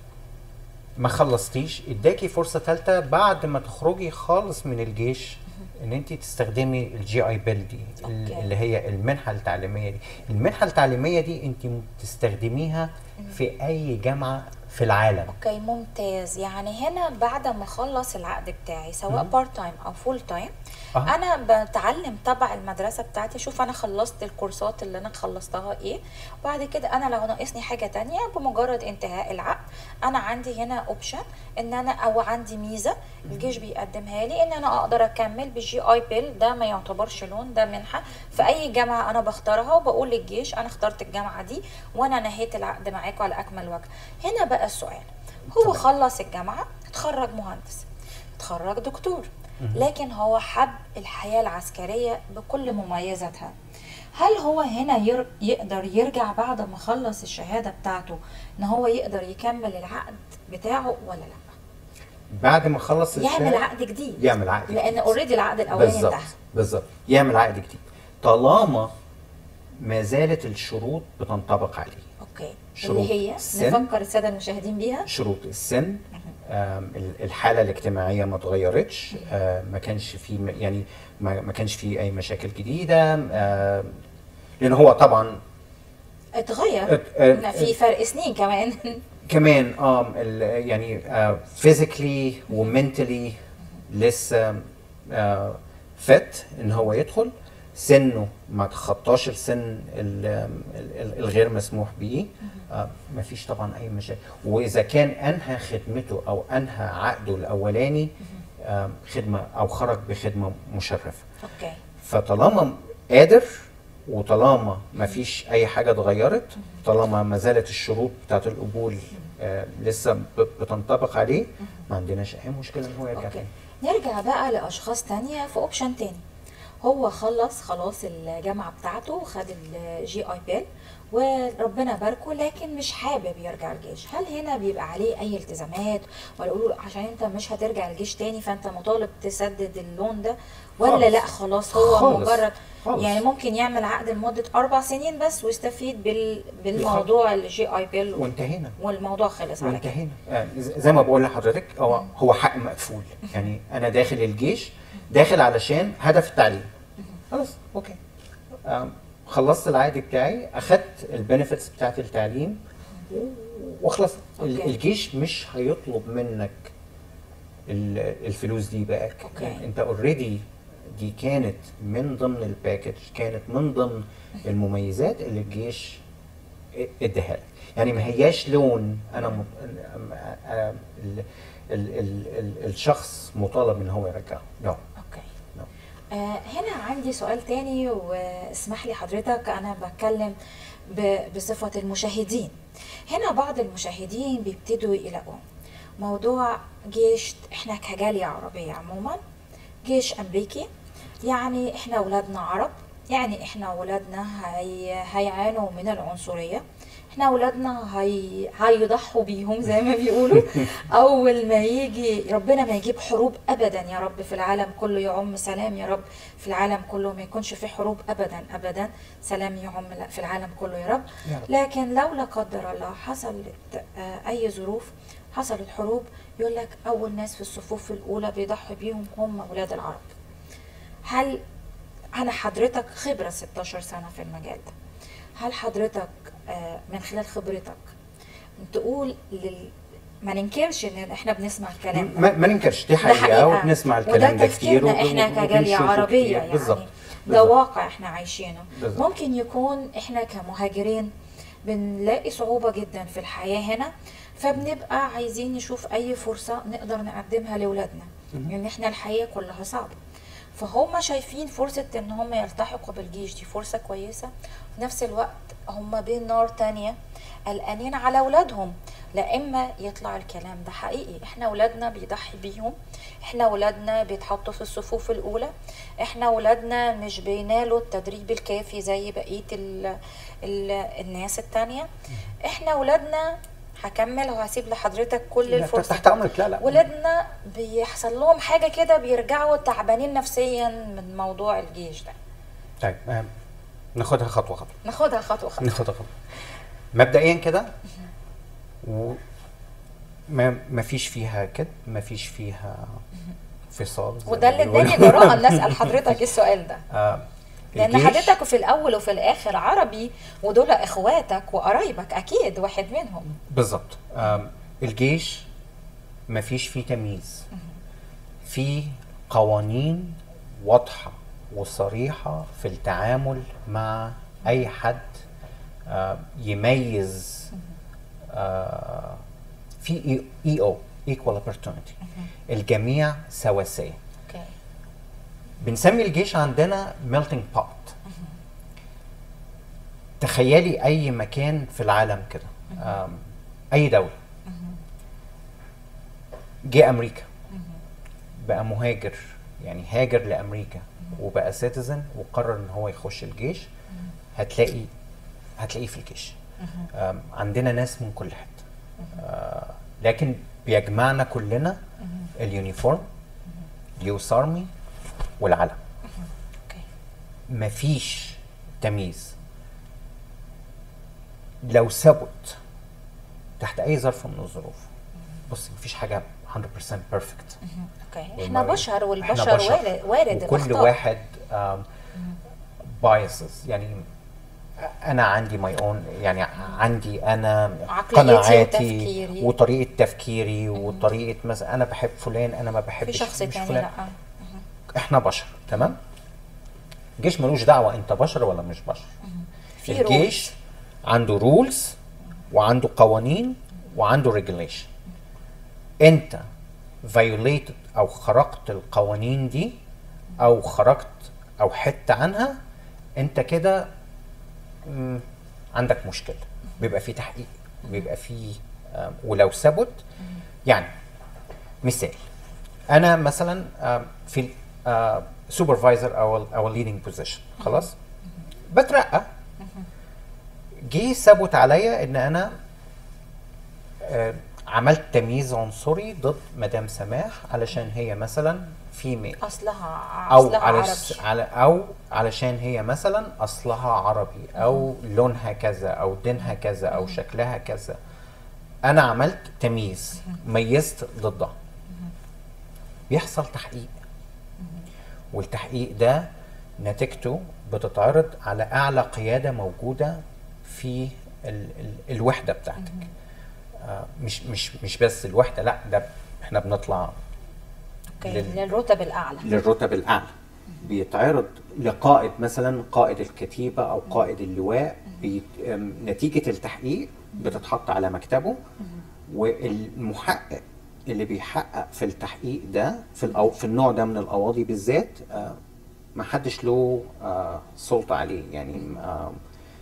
Speaker 2: ما خلصتيش اداكي فرصه ثالثه بعد ما تخرجي خالص من الجيش ان انت تستخدمي الجي اي بيل دي ال-
Speaker 1: أوكي.
Speaker 2: اللي هي المنحه التعليميه دي المنحه التعليميه دي انت تستخدميها في اي جامعه في العالم
Speaker 1: اوكي ممتاز يعني هنا بعد ما اخلص العقد بتاعي سواء بارت تايم او فول تايم
Speaker 2: أه.
Speaker 1: انا بتعلم تبع المدرسه بتاعتي اشوف انا خلصت الكورسات اللي انا خلصتها ايه وبعد كده انا لو ناقصني حاجه تانية بمجرد انتهاء العقد انا عندي هنا اوبشن ان انا او عندي ميزه الجيش بيقدمها لي ان انا اقدر اكمل بالجي اي بيل ده ما يعتبرش لون ده منحه في اي جامعه انا بختارها وبقول للجيش انا اخترت الجامعه دي وانا نهيت العقد معاكم على اكمل وجه هنا بقى السؤال هو
Speaker 2: تمام.
Speaker 1: خلص الجامعه اتخرج مهندس اتخرج دكتور لكن هو حب الحياة العسكرية بكل مميزاتها هل هو هنا ير... يقدر يرجع بعد ما خلص الشهادة بتاعته ان هو يقدر يكمل العقد بتاعه ولا لا
Speaker 2: بعد ما خلص
Speaker 1: يعمل
Speaker 2: الشهادة،
Speaker 1: عقد جديد
Speaker 2: يعمل عقد
Speaker 1: لان
Speaker 2: جديد.
Speaker 1: اوريدي العقد الاولاني
Speaker 2: بالظبط
Speaker 1: انتهى
Speaker 2: بالظبط يعمل عقد جديد طالما ما زالت الشروط بتنطبق عليه
Speaker 1: اوكي
Speaker 2: شروط
Speaker 1: اللي هي
Speaker 2: السن.
Speaker 1: نفكر السادة المشاهدين بيها
Speaker 2: شروط السن آم، ال- الحاله الاجتماعيه ما اتغيرتش آم، ما كانش في م- يعني ما ما كانش في اي مشاكل جديده آم، لان هو طبعا
Speaker 1: اتغير
Speaker 2: ات- ات-
Speaker 1: إن في فرق سنين كمان
Speaker 2: كمان اه ال- يعني فيزيكلي ومنتلي لسه فت ان هو يدخل سنه ما تخطاش السن ال- ال- الغير مسموح به آه، ما فيش طبعا اي مشاكل واذا كان انهى خدمته او انهى عقده الاولاني آه، خدمه او خرج بخدمه مشرفه
Speaker 1: اوكي
Speaker 2: فطالما قادر وطالما ما فيش اي حاجه اتغيرت طالما ما زالت الشروط بتاعت القبول آه لسه ب- بتنطبق عليه ما عندناش اي مشكله ان هو يرجع
Speaker 1: اوكي
Speaker 2: تاني
Speaker 1: نرجع بقى لاشخاص تانية في اوبشن تاني هو خلص خلاص الجامعة بتاعته خد الجي اي بيل وربنا باركه لكن مش حابب يرجع الجيش هل هنا بيبقى عليه اي التزامات ولا يقولوا له عشان انت مش هترجع الجيش تاني فانت مطالب تسدد اللون ده ولا
Speaker 2: خالص.
Speaker 1: لا خلاص هو
Speaker 2: خالص.
Speaker 1: مجرد
Speaker 2: خالص.
Speaker 1: يعني ممكن يعمل عقد لمدة أربع سنين بس ويستفيد بال... بالموضوع الجي اي بيل
Speaker 2: وانتهينا
Speaker 1: والموضوع خلص على كده
Speaker 2: وانتهينا آه ز- زي ما بقول لحضرتك هو هو حق مقفول يعني انا داخل الجيش داخل علشان هدف التعليم خلاص اوكي آم، خلصت العقد بتاعي اخدت البنفيتس بتاعت التعليم وخلص ال-
Speaker 1: أوكي.
Speaker 2: الجيش مش هيطلب منك ال- الفلوس دي باك
Speaker 1: أوكي.
Speaker 2: يعني انت اوريدي دي كانت من ضمن الباكج كانت من ضمن المميزات اللي الجيش اديها لك يعني ما هياش لون انا م... ال... ال... ال... ال... الشخص مطالب ان هو يرجعه لا
Speaker 1: اوكي
Speaker 2: لا
Speaker 1: آه هنا عندي سؤال تاني واسمح لي حضرتك انا بتكلم ب- بصفة المشاهدين هنا بعض المشاهدين بيبتدوا يقلقوا موضوع جيش احنا كجالية عربية عموما جيش امريكي يعني احنا اولادنا عرب يعني احنا اولادنا هي... هيعانوا من العنصرية احنا اولادنا هي... هيضحوا بيهم زي ما بيقولوا اول ما يجي ربنا ما يجيب حروب ابدا يا رب في العالم كله يعم سلام يا رب في العالم كله ما يكونش في حروب ابدا ابدا سلام يعم في العالم كله يا رب
Speaker 2: يا رب.
Speaker 1: لكن لو لا قدر الله حصلت آه، اي ظروف حصلت حروب يقول لك اول ناس في الصفوف الاولى بيضحي بيهم هم اولاد العرب هل انا حضرتك خبرة 16 سنة في المجال ده هل حضرتك آه، من خلال خبرتك تقول لل... ما ننكرش ان احنا بنسمع الكلام ده
Speaker 2: ما, ما ننكرش دي
Speaker 1: ده
Speaker 2: حقيقه وبنسمع الكلام
Speaker 1: وده
Speaker 2: ده كتير
Speaker 1: تفكيرنا احنا
Speaker 2: وب-
Speaker 1: كجالية
Speaker 2: وبنشوفه
Speaker 1: عربية
Speaker 2: كتير.
Speaker 1: يعني
Speaker 2: بالظبط
Speaker 1: ده
Speaker 2: بالظبط.
Speaker 1: واقع احنا عايشينه
Speaker 2: بالظبط.
Speaker 1: ممكن يكون احنا كمهاجرين بنلاقي صعوبة جدا في الحياة هنا فبنبقى عايزين نشوف اي فرصة نقدر نقدمها لأولادنا لان احنا الحياة كلها صعبة فهم شايفين فرصة ان هم يلتحقوا بالجيش دي فرصة كويسة في نفس الوقت هم بين نار تانية قلقانين على اولادهم لا اما يطلع الكلام ده حقيقي احنا اولادنا بيضحي بيهم احنا اولادنا بيتحطوا في الصفوف الاولى احنا اولادنا مش بينالوا التدريب الكافي زي بقيه ال ال الناس التانية احنا اولادنا هكمل وهسيب لحضرتك كل
Speaker 2: لا،
Speaker 1: الفرصه
Speaker 2: تحت امرك لا لا
Speaker 1: ولادنا بيحصل لهم حاجه كده بيرجعوا تعبانين نفسيا من موضوع الجيش ده
Speaker 2: طيب آم، ناخدها خطوه خطوه
Speaker 1: ناخدها خطوه خطوه
Speaker 2: ناخدها خطوه مبدئيا كده و ما ما فيش فيها كده ما فيش فيها فصال زي
Speaker 1: وده
Speaker 2: ما
Speaker 1: اللي
Speaker 2: بيقولوا.
Speaker 1: اداني جراءه ان اسال حضرتك السؤال ده
Speaker 2: آه،
Speaker 1: لان
Speaker 2: الجيش-
Speaker 1: حضرتك في الاول وفي الاخر عربي ودول اخواتك وقرايبك اكيد واحد منهم
Speaker 2: بالظبط آم، الجيش مفيش فيه تمييز في قوانين واضحة وصريحة في التعامل مع أي حد آه، يميز آه، في اي او equal opportunity الجميع سواسية
Speaker 1: اوكي
Speaker 2: بنسمي الجيش عندنا melting pot تخيلي اي مكان في العالم كده آم، اي دولة جه امريكا بقى مهاجر يعني هاجر لامريكا وبقى سيتيزن وقرر ان هو يخش الجيش هتلاقي هتلاقيه في الجيش آم، عندنا ناس من كل حته آه، لكن بيجمعنا كلنا اليونيفورم اليوس ارمي والعلم
Speaker 1: اوكي
Speaker 2: مفيش تمييز لو ثبت تحت اي ظرف من الظروف بص مفيش حاجه 100% بيرفكت
Speaker 1: اوكي احنا بشر والبشر
Speaker 2: إحنا بشر.
Speaker 1: وارد وارد
Speaker 2: وكل
Speaker 1: الأخطاء.
Speaker 2: واحد بايسز يعني انا عندي ماي اون يعني عندي انا
Speaker 1: عقليتي
Speaker 2: قناعاتي
Speaker 1: وتفكيري.
Speaker 2: وطريقه تفكيري وطريقه مثلا انا بحب فلان انا ما
Speaker 1: في
Speaker 2: بحبش
Speaker 1: شخص
Speaker 2: مش
Speaker 1: تاني
Speaker 2: فلان.
Speaker 1: لا
Speaker 2: احنا بشر تمام الجيش ملوش دعوه انت بشر ولا مش بشر
Speaker 1: في
Speaker 2: الجيش عنده رولز وعنده قوانين وعنده ريجوليشن انت فيوليتد او خرقت القوانين دي او خرجت او حدت عنها انت كده مم، عندك مشكله بيبقى في تحقيق بيبقى في آم، ولو ثبت يعني مثال انا مثلا آم، في سوبرفايزر او او ليدنج بوزيشن خلاص بترقى جه ثبت عليا ان انا آه، عملت تمييز عنصري ضد مدام سماح علشان هي مثلا فيميل
Speaker 1: اصلها
Speaker 2: او
Speaker 1: اصلها
Speaker 2: علش
Speaker 1: عربي
Speaker 2: على او علشان هي مثلا اصلها عربي او لونها كذا او دينها كذا او شكلها كذا انا عملت تمييز ميزت ضدها بيحصل تحقيق والتحقيق ده نتيجته بتتعرض على اعلى قياده موجوده في ال ال الوحده بتاعتك آه مش مش مش بس الوحده لا ده احنا بنطلع
Speaker 1: اوكي
Speaker 2: لل-
Speaker 1: للرتب الاعلى
Speaker 2: للرتب الاعلى بيتعرض لقائد مثلا قائد الكتيبه او قائد اللواء بي... أم، نتيجه التحقيق بتتحط على مكتبه والمحقق اللي بيحقق في التحقيق ده في الأو... في النوع ده من القواضي بالذات آه، ما حدش له آه، سلطه عليه يعني آه،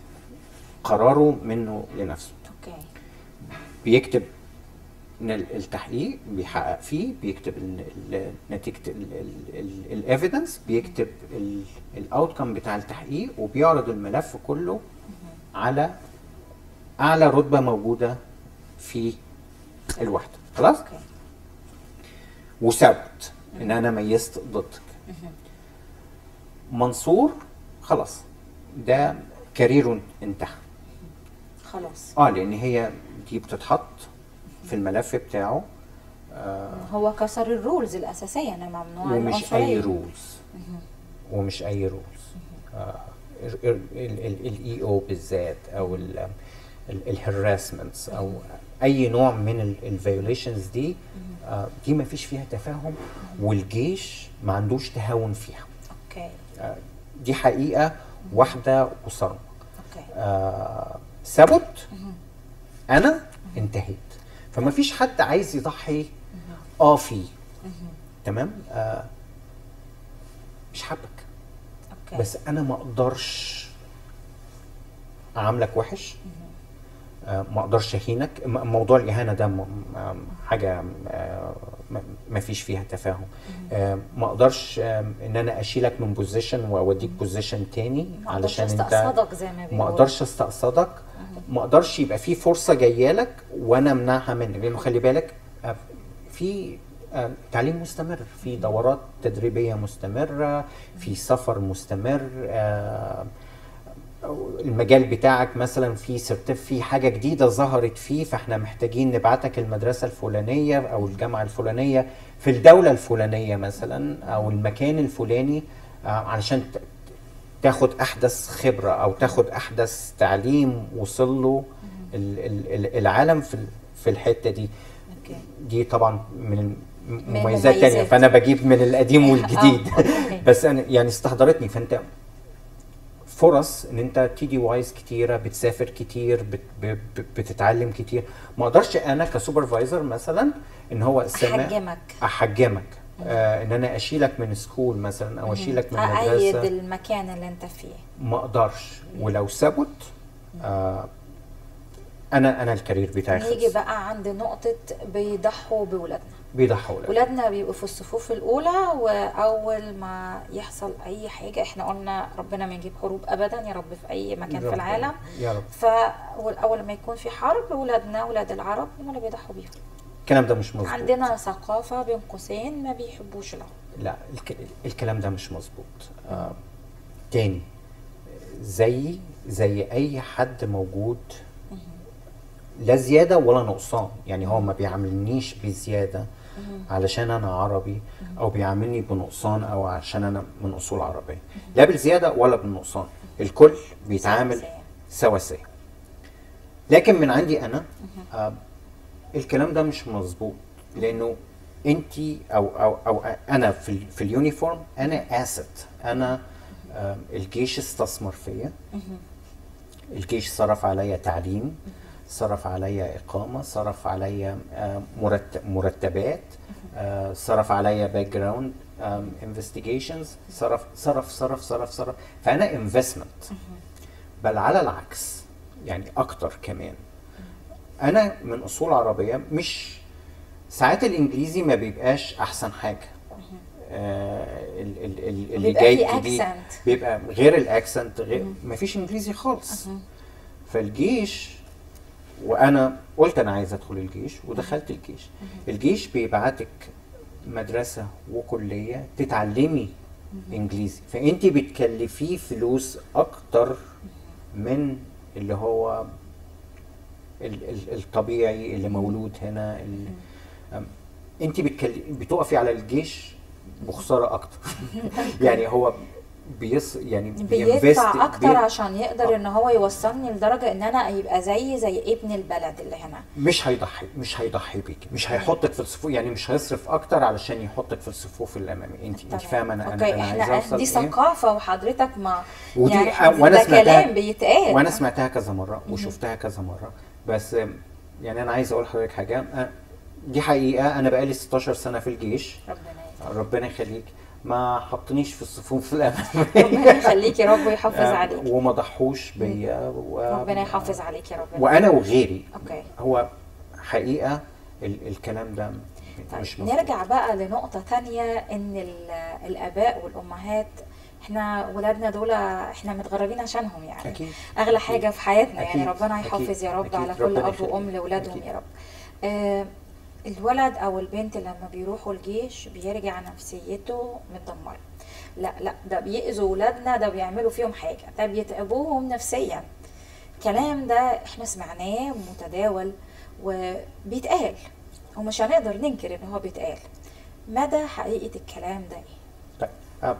Speaker 2: قراره منه لنفسه
Speaker 1: اوكي
Speaker 2: بيكتب إن ال- التحقيق بيحقق فيه بيكتب ال- ال- نتيجه الايفيدنس بيكتب الاوتكم بتاع التحقيق وبيعرض الملف كله على اعلى رتبه موجوده في الوحده خلاص
Speaker 1: اوكي
Speaker 2: وثبت ان انا ميزت ضدك منصور خلاص ده كاريره انتهى
Speaker 1: خلاص
Speaker 2: اه لان هي دي بتتحط في الملف بتاعه
Speaker 1: هو كسر الرولز الاساسيه انا ممنوع
Speaker 2: ومش
Speaker 1: العنصرية.
Speaker 2: اي رولز ومش اي رولز الاي او بالذات او الهراسمنتس او اي نوع من الفيوليشنز دي آه، دي ما فيش فيها تفاهم والجيش ما عندوش تهاون فيها
Speaker 1: اوكي
Speaker 2: آه، دي حقيقه واحده وصارمه
Speaker 1: اوكي
Speaker 2: آه، ثبت انا انتهيت فما فيش حد عايز يضحي اه في تمام آه مش حابك
Speaker 1: اوكي
Speaker 2: بس انا ما اقدرش اعاملك وحش آه ما اقدرش اهينك م- موضوع الاهانه ده م- م- حاجه آه ما- ما فيش فيها تفاهم آه ما اقدرش آه ان انا اشيلك من بوزيشن واوديك بوزيشن تاني
Speaker 1: ما اقدرش
Speaker 2: علشان انت
Speaker 1: استقصدك زي ما
Speaker 2: ما
Speaker 1: بيقولوا
Speaker 2: اقدرش استقصدك ما اقدرش يبقى في فرصه جايه لك وانا امنعها منك لانه خلي بالك آه، في آه، تعليم مستمر في دورات تدريبيه مستمره في سفر مستمر آه، المجال بتاعك مثلا في سيرتيف في حاجه جديده ظهرت فيه فاحنا محتاجين نبعتك المدرسه الفلانيه او الجامعه الفلانيه في الدوله الفلانيه مثلا او المكان الفلاني آه، علشان ت- تاخد احدث خبره او تاخد احدث تعليم وصل له ال- ال- ال- العالم في ال- في الحته دي
Speaker 1: اوكي
Speaker 2: دي طبعا من المميزات
Speaker 1: المميزات.
Speaker 2: تانية فانا بجيب من القديم والجديد
Speaker 1: آه، أوكي.
Speaker 2: بس انا يعني استحضرتني فانت فرص ان انت تيجي وايز كتيره بتسافر كتير بت ب- ب- بتتعلم كتير ما اقدرش انا كسوبرفايزر مثلا ان هو السماء
Speaker 1: احجمك
Speaker 2: احجمك آه ان انا اشيلك من سكول مثلا او اشيلك من
Speaker 1: اأيد
Speaker 2: مدرسه
Speaker 1: المكان اللي انت فيه
Speaker 2: ما اقدرش ولو ثبت آه انا انا الكارير بتاعي
Speaker 1: نيجي
Speaker 2: خلص.
Speaker 1: بقى عند نقطة بيضحوا بولادنا
Speaker 2: بيضحوا ولا
Speaker 1: ولادنا بيبقوا في الصفوف الأولى وأول ما يحصل أي حاجة احنا قلنا ربنا ما يجيب حروب أبدا يا رب في أي مكان في
Speaker 2: رب-
Speaker 1: العالم
Speaker 2: يا رب
Speaker 1: فأول ما يكون في حرب ولادنا ولاد العرب هم اللي بيضحوا بيهم
Speaker 2: الكلام ده مش مظبوط
Speaker 1: عندنا ثقافة بين قوسين ما بيحبوش العرب
Speaker 2: لا الك... الكلام ده مش مظبوط آه تاني زي زي اي حد موجود لا زياده ولا نقصان يعني هو ما بيعاملنيش بزياده علشان انا عربي او بيعاملني بنقصان او عشان انا من اصول عربيه لا بالزياده ولا بالنقصان الكل بيتعامل
Speaker 1: سواسية.
Speaker 2: سواسيه لكن من عندي انا آه الكلام ده مش مظبوط لانه انت او او او انا في ال- في اليونيفورم انا اسيت انا آم، الجيش استثمر فيا الجيش صرف عليا تعليم صرف عليا اقامه صرف عليا آم، مرتب مرتبات آه، صرف عليا باك جراوند انفستيجيشنز صرف صرف صرف صرف صرف فانا انفستمنت بل على العكس يعني اكتر كمان انا من اصول عربيه مش ساعات الانجليزي ما بيبقاش احسن حاجه آه ال- ال- ال- اللي
Speaker 1: بيبقى
Speaker 2: جاي
Speaker 1: فيه
Speaker 2: جديد
Speaker 1: accent.
Speaker 2: بيبقى غير الاكسنت غير ما فيش انجليزي خالص فالجيش وانا قلت انا عايز ادخل الجيش ودخلت الجيش الجيش بيبعتك مدرسه وكليه تتعلمي انجليزي فانت بتكلفيه فلوس اكتر من اللي هو ال- ال- الطبيعي اللي مولود هنا ال- أم، انت بتكل... بتقفي على الجيش بخساره اكتر يعني هو بيص يعني
Speaker 1: بيدفع
Speaker 2: بيinvest-
Speaker 1: أكتر
Speaker 2: بي-
Speaker 1: عشان يقدر إن هو يوصلني لدرجة إن أنا يبقى زي زي ابن البلد اللي هنا
Speaker 2: مش هيضحي مش هيضحي بيك مش هيحطك في الصفوف يعني مش هيصرف اكتر علشان يحطك في الصفوف الاماميه انت انت
Speaker 1: تمام.
Speaker 2: فاهمه انا
Speaker 1: اوكي
Speaker 2: انا انا عايز
Speaker 1: احنا
Speaker 2: اوصل
Speaker 1: دي
Speaker 2: إيه؟
Speaker 1: ثقافة وحضرتك ما
Speaker 2: ودي
Speaker 1: يعني
Speaker 2: آه، وانا
Speaker 1: ده
Speaker 2: سمعتها
Speaker 1: كلام بيتقال
Speaker 2: وانا سمعتها كذا مره وشفتها كذا مره بس آم، يعني انا عايز اقول لحضرتك حاجه آه، دي حقيقه انا بقالي 16 سنه في الجيش
Speaker 1: ربنا يخليك.
Speaker 2: ربنا يخليك ما حطنيش في الصفوف الاماميه
Speaker 1: ربنا يخليك يا رب ويحافظ
Speaker 2: آه،
Speaker 1: عليك
Speaker 2: وما ضحوش بيا و...
Speaker 1: ربنا يحافظ عليك يا رب
Speaker 2: وانا وغيري
Speaker 1: اوكي
Speaker 2: هو حقيقه ال... الكلام ده مش
Speaker 1: طيب
Speaker 2: مظبوط.
Speaker 1: نرجع بقى لنقطة تانية ان ال- الاباء والامهات احنا ولادنا دول احنا متغربين عشانهم يعني
Speaker 2: أكيد.
Speaker 1: اغلى حاجة في حياتنا
Speaker 2: أكيد.
Speaker 1: يعني ربنا يحافظ
Speaker 2: أكيد.
Speaker 1: يا رب
Speaker 2: أكيد.
Speaker 1: على كل
Speaker 2: ربنا
Speaker 1: اب
Speaker 2: يخليك.
Speaker 1: وام لاولادهم
Speaker 2: أكيد.
Speaker 1: يا رب آه الولد او البنت لما بيروحوا الجيش بيرجع نفسيته متدمرة لا لا ده بيأذوا ولادنا ده بيعملوا فيهم حاجة ده بيتعبوهم نفسيا الكلام ده احنا سمعناه متداول وبيتقال ومش هنقدر ننكر ان هو بيتقال مدى حقيقة الكلام ده ايه؟
Speaker 2: طيب آه،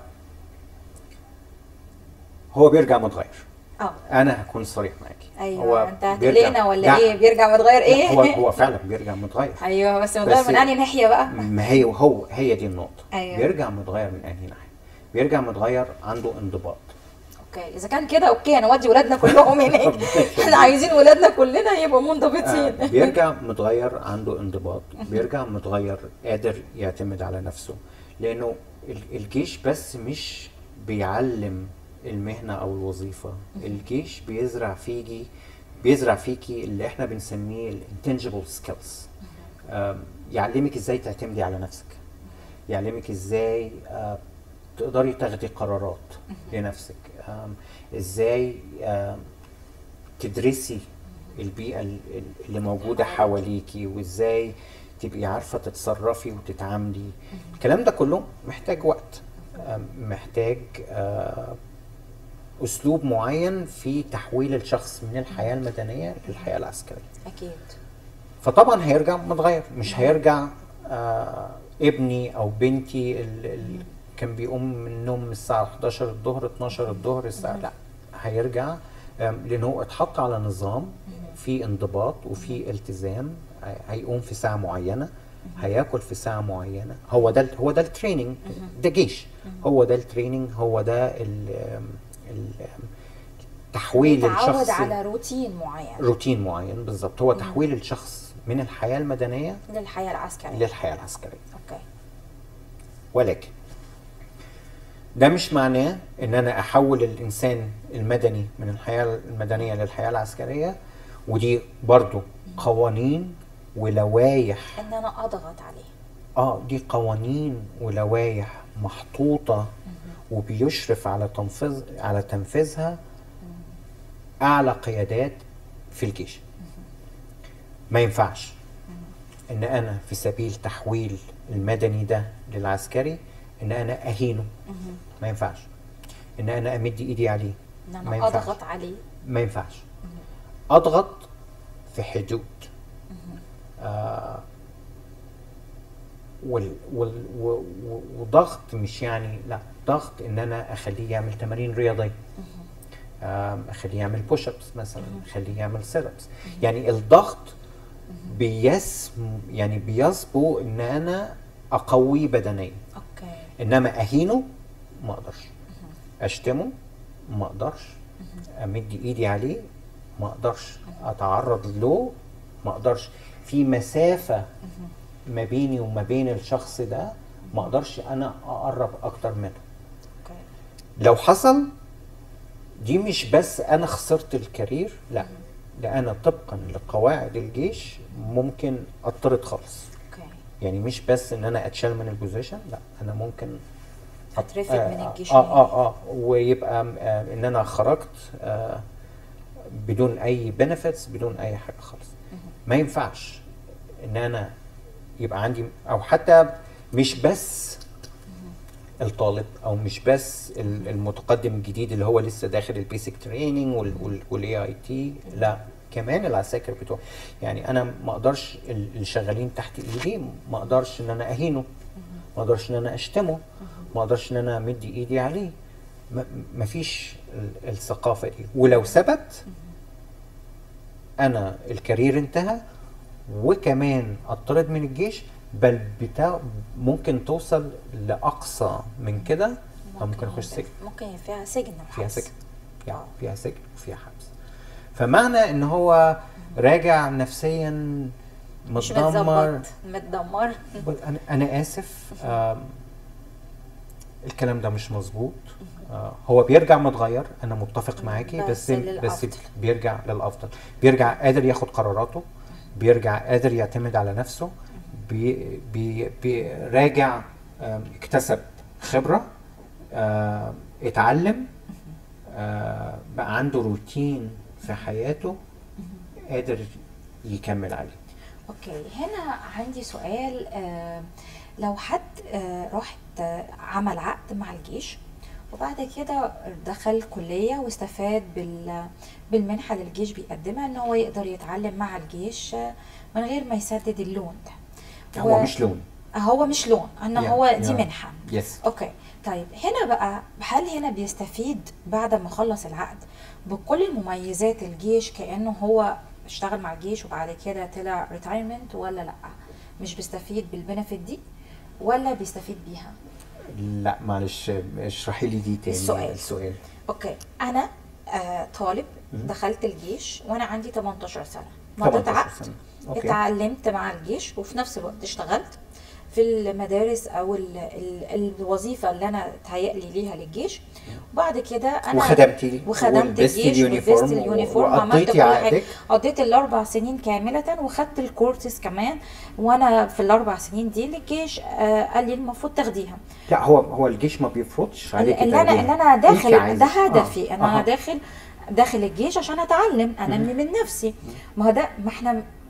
Speaker 2: هو بيرجع متغير
Speaker 1: اه
Speaker 2: انا هكون صريح معاكي
Speaker 1: ايوه
Speaker 2: هو
Speaker 1: انت
Speaker 2: بيرجع-
Speaker 1: هتقلقنا ولا
Speaker 2: لا،
Speaker 1: ايه؟ بيرجع متغير ايه؟
Speaker 2: هو هو فعلا بيرجع متغير
Speaker 1: ايوه بس متغير
Speaker 2: بس-
Speaker 1: من انهي ناحية بقى؟
Speaker 2: ما هي هو هي دي النقطة
Speaker 1: أيوة.
Speaker 2: بيرجع متغير من انهي ناحية بيرجع متغير عنده انضباط
Speaker 1: اوكي اذا كان كده اوكي نودي ولادنا كلهم هناك احنا عايزين ولادنا كلنا يبقوا
Speaker 2: آه،
Speaker 1: منضبطين
Speaker 2: بيرجع متغير عنده انضباط بيرجع متغير قادر يعتمد على نفسه لانه ال- الجيش بس مش بيعلم المهنة او الوظيفة الجيش بيزرع فيكي بيزرع فيكي اللي احنا بنسميه الانتنجبل سكيلز يعلمك ازاي تعتمدي على نفسك يعلمك ازاي آه، تقدري تاخدي قرارات لنفسك آم، ازاي آم، تدرسي البيئة ال- ال- اللي موجودة حواليكي وازاي تبقي عارفة تتصرفي وتتعاملي الكلام ده كله محتاج وقت آم، محتاج آه، اسلوب معين في تحويل الشخص من الحياه المدنيه للحياه العسكريه
Speaker 1: اكيد
Speaker 2: فطبعا هيرجع متغير مش هيرجع آه ابني او بنتي اللي كان بيقوم من النوم من الساعه 11 الظهر 12 الظهر الساعه لا هيرجع آم، لان هو اتحط على نظام في انضباط وفي التزام هي- هيقوم في ساعه معينه هياكل في ساعه معينه هو ده ال- هو ده التريننج ده جيش هو ده التريننج هو ده ال ال تحويل
Speaker 1: تعود
Speaker 2: الشخص
Speaker 1: على روتين معين
Speaker 2: روتين معين بالظبط هو تحويل الشخص من الحياه المدنيه
Speaker 1: للحياه العسكريه
Speaker 2: للحياه العسكريه
Speaker 1: اوكي
Speaker 2: ولكن ده مش معناه ان انا احول الانسان المدني من الحياه المدنيه للحياه العسكريه ودي برضو قوانين ولوائح
Speaker 1: ان انا اضغط عليه
Speaker 2: اه دي قوانين ولوائح محطوطه وبيشرف على تنفيذ على تنفيذها اعلى قيادات في الجيش ما ينفعش ان انا في سبيل تحويل المدني ده للعسكري ان انا اهينه ما ينفعش ان انا امد ايدي عليه
Speaker 1: ان
Speaker 2: ما
Speaker 1: انا
Speaker 2: ينفعش.
Speaker 1: اضغط عليه
Speaker 2: ما ينفعش اضغط في حدود آه وال وال و- و- وضغط مش يعني لا ضغط ان انا اخليه يعمل تمارين رياضيه آم، اخليه يعمل بوش ابس مثلا اخليه يعمل سيت ابس يعني الضغط بيس يعني بيسبو ان انا اقويه بدنيا
Speaker 1: اوكي
Speaker 2: انما اهينه ما اقدرش اشتمه ما اقدرش امد ايدي عليه ما اقدرش اتعرض له ما اقدرش في مسافه ما بيني وما بين الشخص ده ما اقدرش انا اقرب اكتر منه
Speaker 1: اوكي
Speaker 2: لو حصل دي مش بس انا خسرت الكارير لا ده انا طبقا لقواعد الجيش ممكن اطرد خالص
Speaker 1: اوكي
Speaker 2: يعني مش بس ان انا اتشال من البوزيشن لا انا ممكن
Speaker 1: اترفد من الجيش
Speaker 2: اه اه اه ويبقى آه ان انا خرجت آه بدون اي بنفيتس بدون اي حاجه خالص ما ينفعش ان انا يبقى عندي او حتى مش بس الطالب او مش بس ال- المتقدم الجديد اللي هو لسه داخل البيسك تريننج والاي اي تي لا كمان العساكر بتوع يعني انا ما اقدرش ال- اللي شغالين تحت ايدي ما اقدرش ان انا اهينه ما اقدرش ان انا اشتمه ما اقدرش ان انا امد ايدي عليه ما فيش الثقافه دي ولو ثبت انا الكارير انتهى وكمان اطرد من الجيش بل بتا ممكن توصل لاقصى من كده او ممكن اخش سجن
Speaker 1: ممكن فيها سجن
Speaker 2: فيها
Speaker 1: وحبس.
Speaker 2: سجن يعني
Speaker 1: آه.
Speaker 2: فيها سجن وفيها حبس فمعنى ان هو راجع نفسيا
Speaker 1: مش
Speaker 2: متدمر
Speaker 1: متظبط متدمر
Speaker 2: انا انا اسف آم، الكلام ده مش مظبوط آه، هو بيرجع متغير انا متفق معاكي
Speaker 1: بس
Speaker 2: بس بس
Speaker 1: للأفضل.
Speaker 2: بيرجع للافضل بيرجع قادر ياخد قراراته بيرجع قادر يعتمد على نفسه بي بي بيراجع آم، اكتسب خبره آم، اتعلم آه، بقى عنده روتين في حياته قادر يكمل عليه
Speaker 1: اوكي هنا عندي سؤال آه لو حد آه راح آه، عمل عقد مع الجيش وبعد كده دخل كلية واستفاد بال بالمنحة اللي الجيش بيقدمها ان هو يقدر يتعلم مع الجيش آه، من غير ما يسدد اللون ده
Speaker 2: هو مش لون
Speaker 1: هو مش لون ان
Speaker 2: Yeah,
Speaker 1: هو دي
Speaker 2: yeah.
Speaker 1: منحة
Speaker 2: يس
Speaker 1: اوكي طيب هنا بقى هل هنا بيستفيد بعد ما خلص العقد بكل المميزات الجيش كانه هو اشتغل مع الجيش وبعد كده طلع ريتايرمنت ولا لا مش بيستفيد بالبنفيت دي ولا بيستفيد بيها
Speaker 2: لا معلش اشرحي لي دي تاني
Speaker 1: السؤال.
Speaker 2: السؤال
Speaker 1: اوكي انا آه طالب
Speaker 2: مم.
Speaker 1: دخلت الجيش وانا عندي 18 سنه مضيت
Speaker 2: 18
Speaker 1: عقد
Speaker 2: سنة. اوكي
Speaker 1: اتعلمت مع الجيش وفي نفس الوقت اشتغلت في المدارس او ال ال الوظيفه اللي انا تهيألي ليها للجيش وبعد كده انا
Speaker 2: وخدمتي لي
Speaker 1: وخدمت
Speaker 2: ولبستي
Speaker 1: الجيش ولبست
Speaker 2: اليونيفورم
Speaker 1: اليونيفورم وعملت
Speaker 2: وقضيتي
Speaker 1: كل حاجه
Speaker 2: عقدك
Speaker 1: قضيت الاربع سنين كامله وخدت الكورسز كمان وانا في الاربع سنين دي الجيش آه قال لي المفروض تاخديها
Speaker 2: لا هو هو الجيش ما بيفرضش عليك
Speaker 1: اللي انا اللي انا داخل
Speaker 2: عايزة.
Speaker 1: ده هدفي
Speaker 2: آه.
Speaker 1: انا
Speaker 2: آه.
Speaker 1: داخل داخل الجيش عشان اتعلم انمي من نفسي ما هو ده ما احنا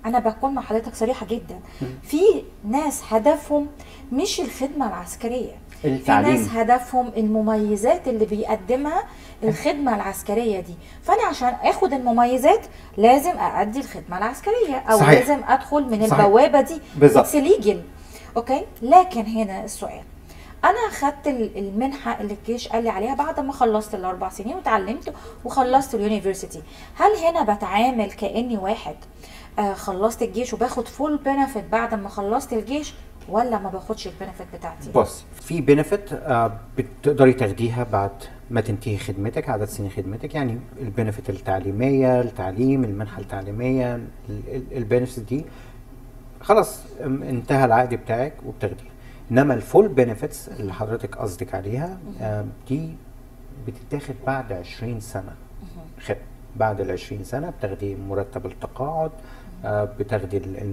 Speaker 1: انا بكون مع حضرتك صريحه جدا في ناس هدفهم مش الخدمه العسكريه في ناس
Speaker 2: التعليم
Speaker 1: هدفهم المميزات اللي بيقدمها الخدمه العسكريه دي فانا عشان اخد المميزات لازم اادي الخدمه العسكريه او
Speaker 2: صحيح.
Speaker 1: لازم ادخل من
Speaker 2: صحيح.
Speaker 1: البوابه دي
Speaker 2: بالظبط.
Speaker 1: اتس ليجل اوكي لكن هنا السؤال انا خدت ال- المنحه اللي الجيش قال لي عليها بعد ما خلصت الاربع سنين وتعلمت وخلصت اليونيفرسيتي هل هنا بتعامل كاني واحد آه خلصت الجيش وباخد فول بنفيت بعد ما خلصت الجيش ولا ما باخدش البنفيت بتاعتي
Speaker 2: بص في بنفيت بتقدري تاخديها بعد ما تنتهي خدمتك عدد سنين خدمتك يعني البنفيت التعليميه التعليم المنحه التعليميه البنفيت دي خلاص ام- انتهى العقد بتاعك وبتاخديها انما الفول بنفيتس اللي حضرتك قصدك عليها آه، دي بتتاخد بعد 20 سنه خدمه بعد ال 20 سنه بتاخدي مرتب التقاعد آه، بتاخدي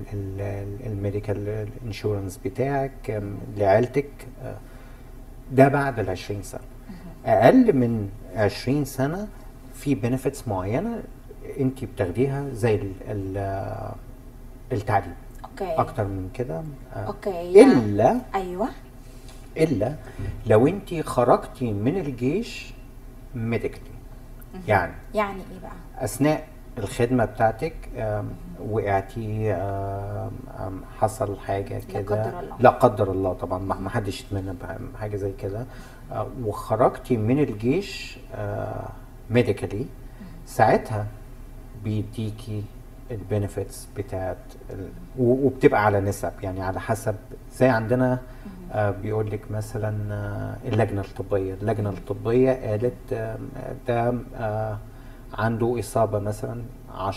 Speaker 2: الميديكال انشورنس بتاعك آم، لعيلتك آه، ده بعد ال 20 سنه اقل من 20 سنه في بنفيتس معينه انت بتاخديها زي ال- ال- آه، التعليم
Speaker 1: اوكي
Speaker 2: اكتر من كده آه،
Speaker 1: اوكي يعني-
Speaker 2: الا
Speaker 1: ايوه
Speaker 2: الا لو انت خرجتي من الجيش ميديكلي يعني
Speaker 1: يعني ايه بقى
Speaker 2: اثناء الخدمه بتاعتك آم، وقعتي آم، آم، حصل حاجه
Speaker 1: لا
Speaker 2: كده
Speaker 1: قدر الله.
Speaker 2: لا قدر الله طبعا ما ما حدش يتمنى بح- حاجه زي كده آه، وخرجتي من الجيش ميديكالي ساعتها بيديكي البنفيتس بتاعت ال... و- وبتبقى على نسب يعني على حسب زي عندنا آه بيقول لك مثلا آه اللجنه الطبيه اللجنه الطبيه قالت آه ده آه عنده اصابه مثلا 10%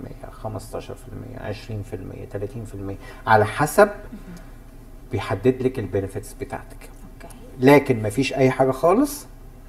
Speaker 2: 15% 20% 30% على حسب بيحدد لك البنفيتس بتاعتك
Speaker 1: اوكي
Speaker 2: لكن مفيش اي حاجه خالص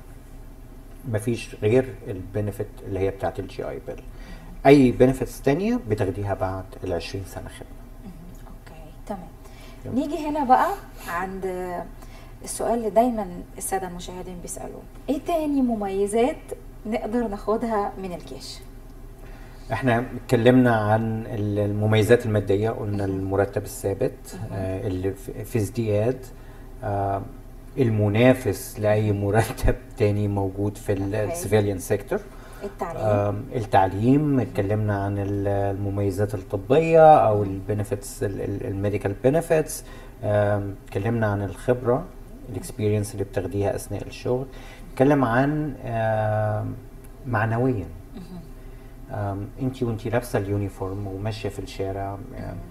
Speaker 2: مفيش غير البنفيت اللي هي بتاعت الجي اي بيل اي بنفيتس تانية بتاخديها بعد ال 20 سنه خدمه
Speaker 1: اوكي تمام
Speaker 2: يلا.
Speaker 1: نيجي هنا بقى عند السؤال اللي دايما الساده المشاهدين بيسالوه ايه تاني مميزات نقدر ناخدها من الجيش
Speaker 2: احنا اتكلمنا عن ال- المميزات الماديه قلنا المرتب الثابت آه اللي في في ازدياد آه المنافس لاي مرتب تاني موجود في
Speaker 1: أوكي.
Speaker 2: السيفيليان سيكتور
Speaker 1: التعليم
Speaker 2: آم، التعليم اتكلمنا عن ال- المميزات الطبية أو البنفيتس الميديكال بنفيتس اتكلمنا عن الخبرة الاكسبيرينس اللي بتاخديها أثناء الشغل اتكلم عن آم، معنويا انت وانت لابسه اليونيفورم وماشيه في الشارع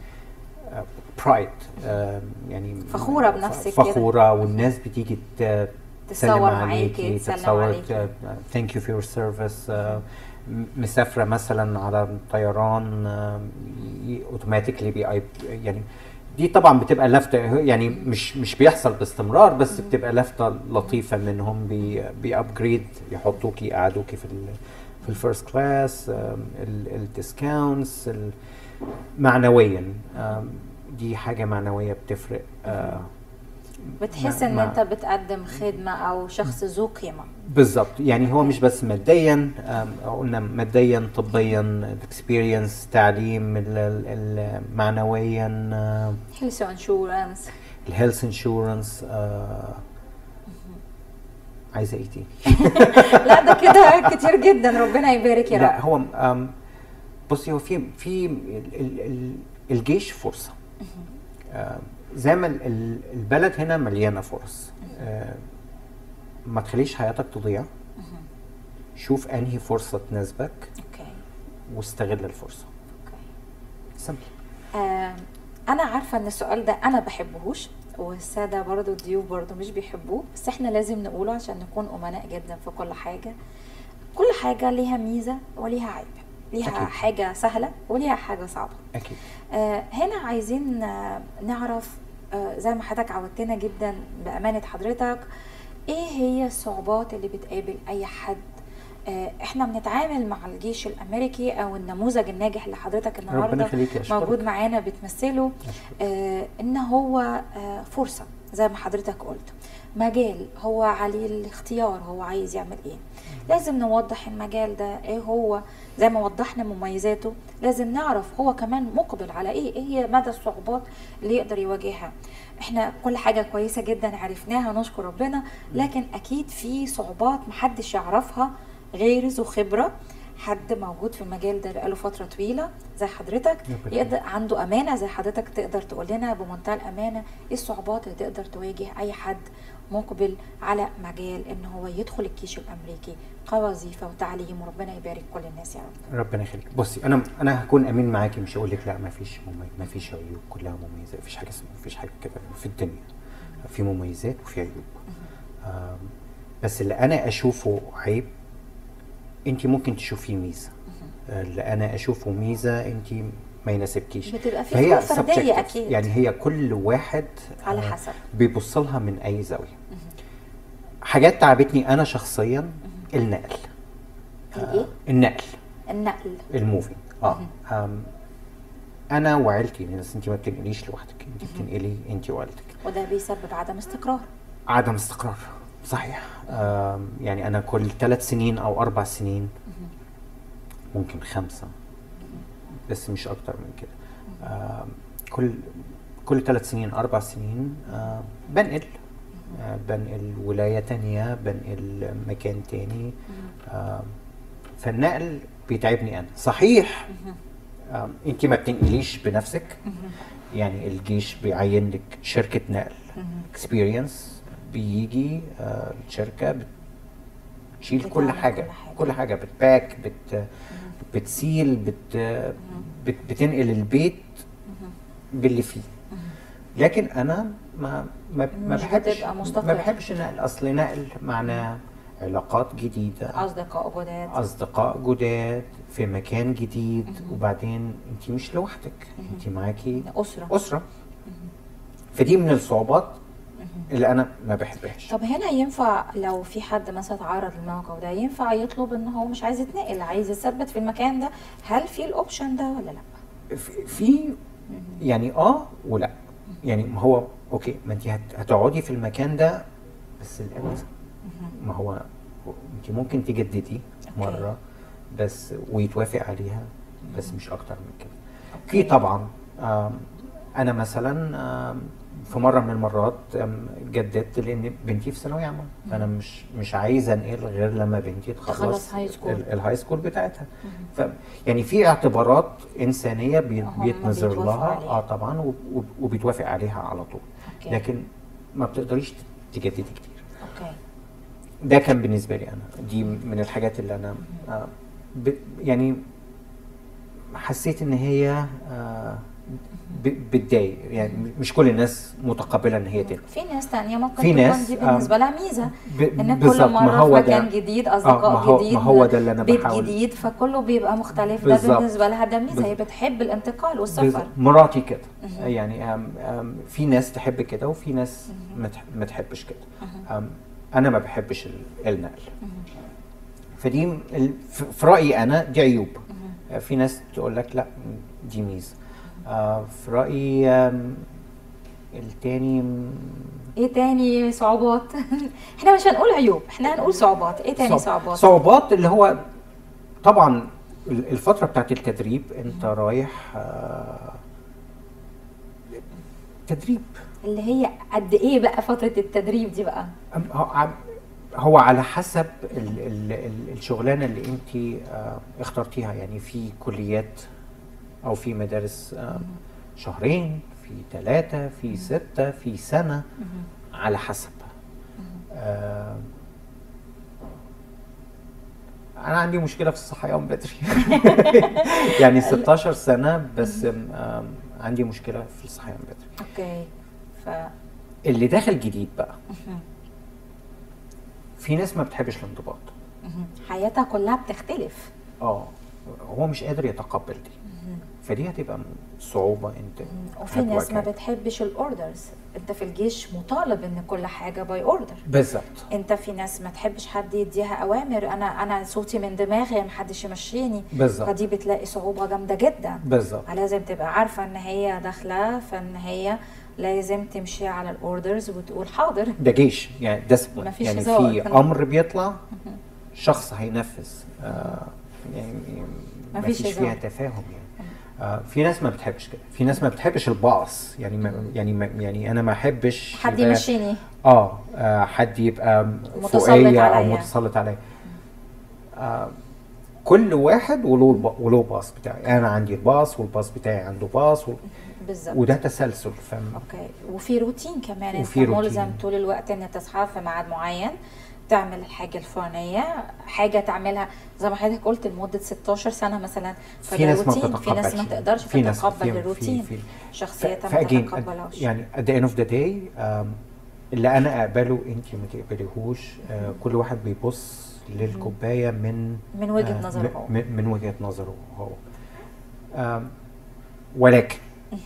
Speaker 2: برايد يعني
Speaker 1: فخورة بنفسك كده.
Speaker 2: فخوره والناس بتيجي ت-
Speaker 1: تتصور
Speaker 2: تسلم
Speaker 1: معاكي،
Speaker 2: عليكي
Speaker 1: تسلم
Speaker 2: تتصور
Speaker 1: عليكي.
Speaker 2: ثانك يو فور يور سيرفيس مسافره مثلا على طيران اوتوماتيكلي بي يعني دي طبعا بتبقى لفته يعني مش مش بيحصل باستمرار بس بتبقى لفته لطيفه منهم بي بيابجريد يحطوكي يقعدوكي في ال في الفيرست كلاس الديسكاونتس معنويا آم، دي حاجه معنويه بتفرق آه،
Speaker 1: بتحس
Speaker 2: مع-
Speaker 1: ان
Speaker 2: مع-
Speaker 1: انت بتقدم خدمه او شخص ذو قيمه
Speaker 2: بالظبط يعني هو مش بس ماديا آم، قلنا ماديا طبيا الاكسبيرينس تعليم ال- ال- ال- معنويا آه،
Speaker 1: هيلث انشورنس
Speaker 2: الهيلث انشورنس عايزه ايه تاني؟
Speaker 1: لا ده كده كتير جدا ربنا يبارك يا
Speaker 2: لا
Speaker 1: رب
Speaker 2: هو آم، بصي هو في في ال- ال- ال- الجيش فرصه آم، زي ما ال- ال- البلد هنا مليانه فرص آم، ما تخليش حياتك تضيع شوف انهي فرصه تناسبك
Speaker 1: اوكي
Speaker 2: واستغل الفرصه
Speaker 1: اوكي
Speaker 2: سمبل
Speaker 1: آم، انا عارفه ان السؤال ده انا بحبهوش والساده برضو الضيوف برضو مش بيحبوه بس احنا لازم نقوله عشان نكون امناء جدا في كل حاجه كل حاجه ليها ميزه وليها عيب ليها
Speaker 2: أكيد.
Speaker 1: حاجه سهله وليها حاجه صعبه
Speaker 2: اكيد
Speaker 1: آه، هنا عايزين آه، نعرف آه، زي ما حضرتك عودتنا جدا بأمانة حضرتك ايه هي الصعوبات اللي بتقابل اي حد آه، احنا بنتعامل مع الجيش الامريكي او النموذج الناجح اللي حضرتك
Speaker 2: ربنا
Speaker 1: النهارده
Speaker 2: يخليك يا
Speaker 1: موجود معانا بتمثله آه، ان هو آه، فرصه زي ما حضرتك قلت مجال هو عليه الاختيار هو عايز يعمل ايه لازم نوضح المجال ده ايه هو زي ما وضحنا مميزاته لازم نعرف هو كمان مقبل على ايه ايه هي مدى الصعوبات اللي يقدر يواجهها احنا كل حاجة كويسة جدا عرفناها نشكر ربنا لكن اكيد في صعوبات محدش يعرفها غير ذو خبرة حد موجود في المجال ده بقاله فترة طويلة زي حضرتك
Speaker 2: يبقى
Speaker 1: يقدر عنده أمانة زي حضرتك تقدر تقول لنا بمنتهى الأمانة إيه الصعوبات اللي تقدر تواجه أي حد مقبل على مجال إن هو يدخل الجيش الأمريكي كوظيفة وتعليم وربنا يبارك كل الناس يا رب
Speaker 2: ربنا يخليك بصي انا انا هكون امين معاكي مش هقول لك لا ما فيش ما فيش عيوب كلها مميزات ما فيش حاجه اسمها ما فيش حاجه كده في الدنيا في مميزات وفي عيوب آم، بس اللي انا اشوفه عيب انت ممكن تشوفيه ميزه اللي انا اشوفه ميزه انت ما يناسبكيش
Speaker 1: بتبقى في
Speaker 2: فهي
Speaker 1: فروق فردية
Speaker 2: subjective.
Speaker 1: أكيد.
Speaker 2: يعني هي كل واحد
Speaker 1: على
Speaker 2: آه،
Speaker 1: حسب.
Speaker 2: بيبص لها من اي زاويه حاجات تعبتني انا شخصيا النقل
Speaker 1: الإيه؟
Speaker 2: النقل
Speaker 1: النقل
Speaker 2: الموفينج اه أم، انا وعيلتي بس انت ما بتنقليش لوحدك انت بتنقلي انت وعيلتك
Speaker 1: وده بيسبب عدم استقرار
Speaker 2: عدم استقرار صحيح أم، يعني انا كل ثلاث سنين او اربع سنين ممكن خمسه بس مش اكتر من كده أم، كل كل ثلاث سنين اربع سنين أم، بنقل أه، بنقل ولايه تانية بنقل مكان تاني أم، فالنقل بيتعبني انا صحيح انت ما بتنقليش بنفسك يعني الجيش بيعين لك شركه نقل اكسبيرينس بيجي آه، الشركه بتشيل كل
Speaker 1: بتعمل
Speaker 2: حاجه
Speaker 1: كل حاجة.
Speaker 2: كل حاجه بتباك بت بتسيل بت بت بتنقل البيت باللي فيه لكن انا ما ما ما
Speaker 1: مش
Speaker 2: بحبش
Speaker 1: بتبقى مستقر.
Speaker 2: ما بحبش نقل اصل نقل معناه علاقات جديده
Speaker 1: أصدقاء جداد
Speaker 2: اصدقاء جداد في مكان جديد وبعدين انت مش لوحدك انت معاكي
Speaker 1: أسرة
Speaker 2: اسره فدي من الصعوبات اللي انا ما بحبهاش
Speaker 1: طب هنا ينفع لو في حد مثلا اتعرض للموقف ده ينفع يطلب ان هو مش عايز يتنقل عايز يثبت في المكان ده هل في الاوبشن ده ولا لا
Speaker 2: في- في يعني اه ولا يعني ما هو اوكي ما انت هت- هتقعدي في المكان ده بس الامتى ما هو انت ممكن تجددي مره بس ويتوافق عليها بس مش اكتر من كده في طبعا آم، انا مثلا آم، في مره من المرات آم، جددت لان بنتي في ثانويه عامه فانا مش مش عايز انقل غير لما بنتي تخلص
Speaker 1: تخلص هاي سكول.
Speaker 2: ال- الهاي سكول بتاعتها ف يعني في اعتبارات انسانيه بي-
Speaker 1: هم
Speaker 2: بيتنظر
Speaker 1: بيتوافقوا
Speaker 2: لها
Speaker 1: عليها.
Speaker 2: اه طبعا و- و- وبيتوافق عليها على طول
Speaker 1: أوكي.
Speaker 2: لكن ما بتقدريش تجددي كتير
Speaker 1: اوكي
Speaker 2: ده كان بالنسبه لي انا دي من الحاجات اللي انا آه ب يعني حسيت ان هي آه ب- بتضايق يعني مش كل الناس متقبله ان هي تنقل
Speaker 1: في ناس تانية ممكن
Speaker 2: في
Speaker 1: تكون
Speaker 2: ناس،
Speaker 1: دي بالنسبة
Speaker 2: آم،
Speaker 1: لها ميزة
Speaker 2: ب-
Speaker 1: ان
Speaker 2: بالظبط،
Speaker 1: كل
Speaker 2: ما
Speaker 1: مرة
Speaker 2: هو
Speaker 1: في
Speaker 2: ده-
Speaker 1: مكان جديد
Speaker 2: آه،
Speaker 1: اصدقاء
Speaker 2: ما هو-
Speaker 1: جديد
Speaker 2: ما هو ده اللي أنا
Speaker 1: بيت
Speaker 2: بحاول-
Speaker 1: جديد فكله بيبقى مختلف ده
Speaker 2: بالظبط.
Speaker 1: بالنسبة لها ده ميزة
Speaker 2: بز-
Speaker 1: هي بتحب الانتقال والسفر
Speaker 2: بالظبط. مراتي كده يعني آم آم في ناس تحب كده وفي ناس ما تح- ما تحبش كده آم انا ما بحبش ال- النقل فدي م- ال- ف- في رايي انا دي عيوب آه، في ناس تقول لك لا دي ميزه آه، في رايي آم، التاني م-
Speaker 1: ايه تاني صعوبات احنا مش هنقول عيوب احنا هنقول صعوبات ايه تاني
Speaker 2: صعب-
Speaker 1: صعوبات
Speaker 2: صعوبات اللي هو طبعا ال- الفترة بتاعت التدريب انت رايح آه، تدريب
Speaker 1: اللي هي قد ايه بقى فترة التدريب دي بقى
Speaker 2: أم- هو عم- هو على حسب ال ال ال الشغلانة اللي انت آه، اخترتيها يعني في كليات او في مدارس آه، شهرين في ثلاثة في ستة في سنة على حسب آه، انا عندي مشكله في الصحيان بدري يعني 16 سنه بس آم، آم، عندي مشكله في الصحيان بدري
Speaker 1: اوكي ف
Speaker 2: اللي داخل جديد بقى في ناس ما بتحبش الانضباط
Speaker 1: مهم. حياتها كلها بتختلف
Speaker 2: اه هو مش قادر يتقبل دي
Speaker 3: فدي هتبقى صعوبه انت
Speaker 1: وفي ناس ما
Speaker 3: هتواجهها.
Speaker 1: بتحبش الاوردرز انت في الجيش مطالب ان كل حاجه باي اوردر
Speaker 3: بالظبط
Speaker 1: انت في ناس ما تحبش حد يديها اوامر انا انا صوتي من دماغي ما حدش يمشيني
Speaker 3: بالظبط
Speaker 1: فدي بتلاقي صعوبه جامده جدا
Speaker 3: بالظبط
Speaker 1: لازم تبقى عارفه ان هي داخله فان هي لازم تمشي على الاوردرز وتقول حاضر
Speaker 3: ده جيش يعني ديسبلين
Speaker 1: مفيش
Speaker 3: يعني
Speaker 1: هزار.
Speaker 3: في امر بيطلع شخص هينفذ آه يعني
Speaker 1: مفيش
Speaker 3: مفيش فيها
Speaker 1: هزار.
Speaker 3: تفاهم يعني آه في ناس ما بتحبش كده في ناس ما بتحبش الباص يعني ما يعني ما يعني انا ما احبش
Speaker 1: حد
Speaker 3: يبقى-
Speaker 1: يمشيني
Speaker 3: اه آه، حد يبقى
Speaker 1: متسلط
Speaker 3: فوقية او
Speaker 1: عليا.
Speaker 3: متسلط عليا آه كل واحد وله الب- وله باص بتاعي انا عندي الباص والباص بتاعي عنده باص و...
Speaker 1: بالظبط
Speaker 3: وده تسلسل فاهم
Speaker 1: اوكي وفي روتين كمان
Speaker 3: وفي
Speaker 1: انت
Speaker 3: روتين.
Speaker 1: ملزم طول الوقت ان تصحى في ميعاد معين تعمل الحاجة الفلانية حاجة تعملها زي ما حضرتك قلت لمدة 16 سنة مثلا
Speaker 3: في
Speaker 1: فده
Speaker 3: ناس ما
Speaker 1: روتين. في ناس ما
Speaker 3: بتتقبلش
Speaker 1: تقدرش
Speaker 3: في ناس
Speaker 1: تتقبل
Speaker 3: في- في-
Speaker 1: الروتين
Speaker 3: في-
Speaker 1: شخصيتها ما
Speaker 3: فاجين
Speaker 1: تتقبلهاش
Speaker 3: يعني at the end of the day um, اللي انا اقبله انت ما تقبليهوش آه كل واحد بيبص للكوبايه من
Speaker 1: من وجهة
Speaker 3: آه،
Speaker 1: نظره هو.
Speaker 3: من, من وجهه نظره هو آم، ولكن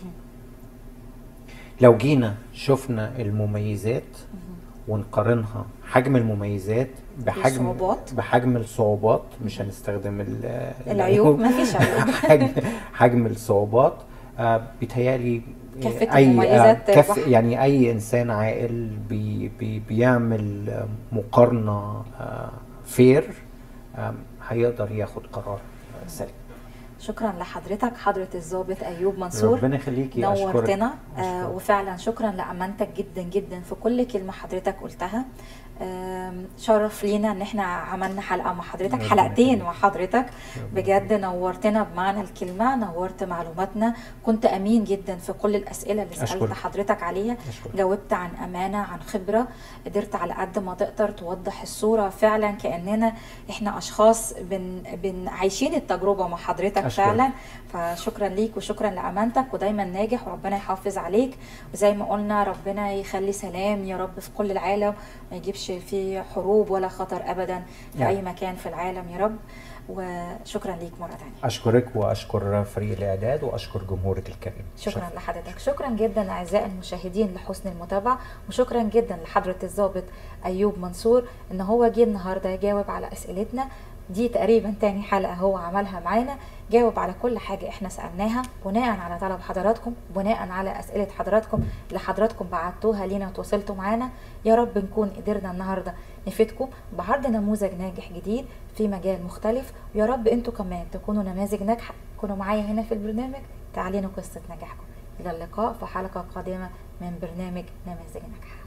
Speaker 3: لو جينا شفنا المميزات ونقارنها حجم المميزات بحجم
Speaker 1: الصعوبات.
Speaker 3: بحجم الصعوبات مش هنستخدم ال-
Speaker 1: العيوب ما فيش عيوب
Speaker 3: حجم حجم الصعوبات آه بيتهيألي
Speaker 1: كفة
Speaker 3: اي
Speaker 1: المميزات
Speaker 3: آه كف
Speaker 1: تربح.
Speaker 3: يعني اي انسان عاقل بي بي بيعمل آه، مقارنه آه فير آه هيقدر ياخد قرار آه، سليم
Speaker 1: شكرا لحضرتك حضرة الضابط أيوب منصور
Speaker 3: ربنا يخليكي اشكرك
Speaker 1: نورتنا آه
Speaker 3: أشكرك.
Speaker 1: وفعلا شكرا لأمانتك جدا جدا في كل كلمة حضرتك قلتها آم، شرف لينا ان احنا عملنا حلقة مع حضرتك
Speaker 3: ربنا
Speaker 1: حلقتين
Speaker 3: يخليك.
Speaker 1: مع حضرتك
Speaker 3: ربنا
Speaker 1: بجد نورتنا بمعنى الكلمة نورت معلوماتنا كنت أمين جدا في كل الأسئلة اللي سألت
Speaker 3: أشكرك.
Speaker 1: حضرتك عليها
Speaker 3: أشكرك.
Speaker 1: جاوبت عن أمانة عن خبرة قدرت على قد ما تقدر توضح الصورة فعلا كأننا احنا أشخاص بن, بن عايشين التجربة مع حضرتك
Speaker 3: أشكرك.
Speaker 1: فعلا فشكرا ليك وشكرا لأمانتك ودايما ناجح وربنا يحافظ عليك وزي ما قلنا ربنا يخلي سلام يا رب في كل العالم ما يجيبش فيه حروب ولا خطر أبدا في
Speaker 3: يا
Speaker 1: أي
Speaker 3: رب.
Speaker 1: مكان في العالم يا رب وشكرا ليك مرة تانية
Speaker 3: اشكرك واشكر فريق الاعداد واشكر جمهورك الكريم
Speaker 1: شكرا لحضرتك شكرا جدا اعزائي المشاهدين لحسن المتابعه وشكرا جدا لحضره الضابط ايوب منصور ان هو جه النهارده يجاوب على اسئلتنا دي تقريبا تاني حلقه هو عملها معانا جاوب على كل حاجه احنا سالناها بناء على طلب حضراتكم بناء على اسئله حضراتكم اللي حضراتكم بعتوها لينا وتواصلتوا معانا يا رب نكون قدرنا النهارده نفيدكم بعرض نموذج ناجح جديد في مجال مختلف ويا رب انتوا كمان تكونوا نماذج ناجحه تكونوا معايا هنا في البرنامج تعلنوا قصه نجاحكم الى اللقاء في حلقه قادمه من برنامج نماذج ناجحه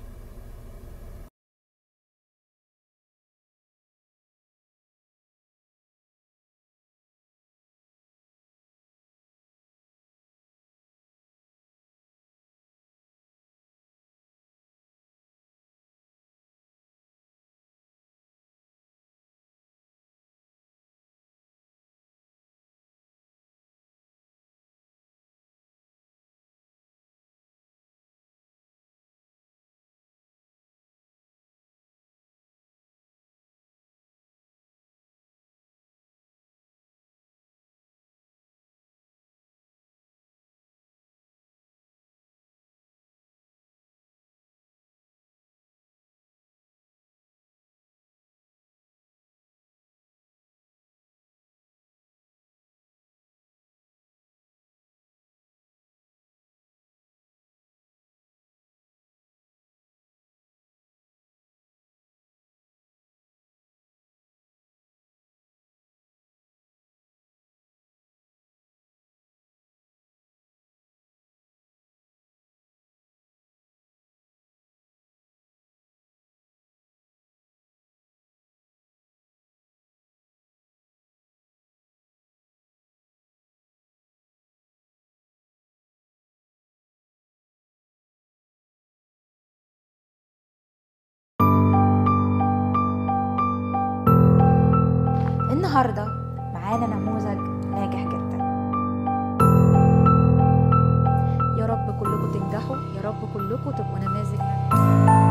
Speaker 1: النهارده معانا نموذج ناجح جدا يا رب كلكم تنجحوا يا رب كلكم تبقوا نماذج ناجحة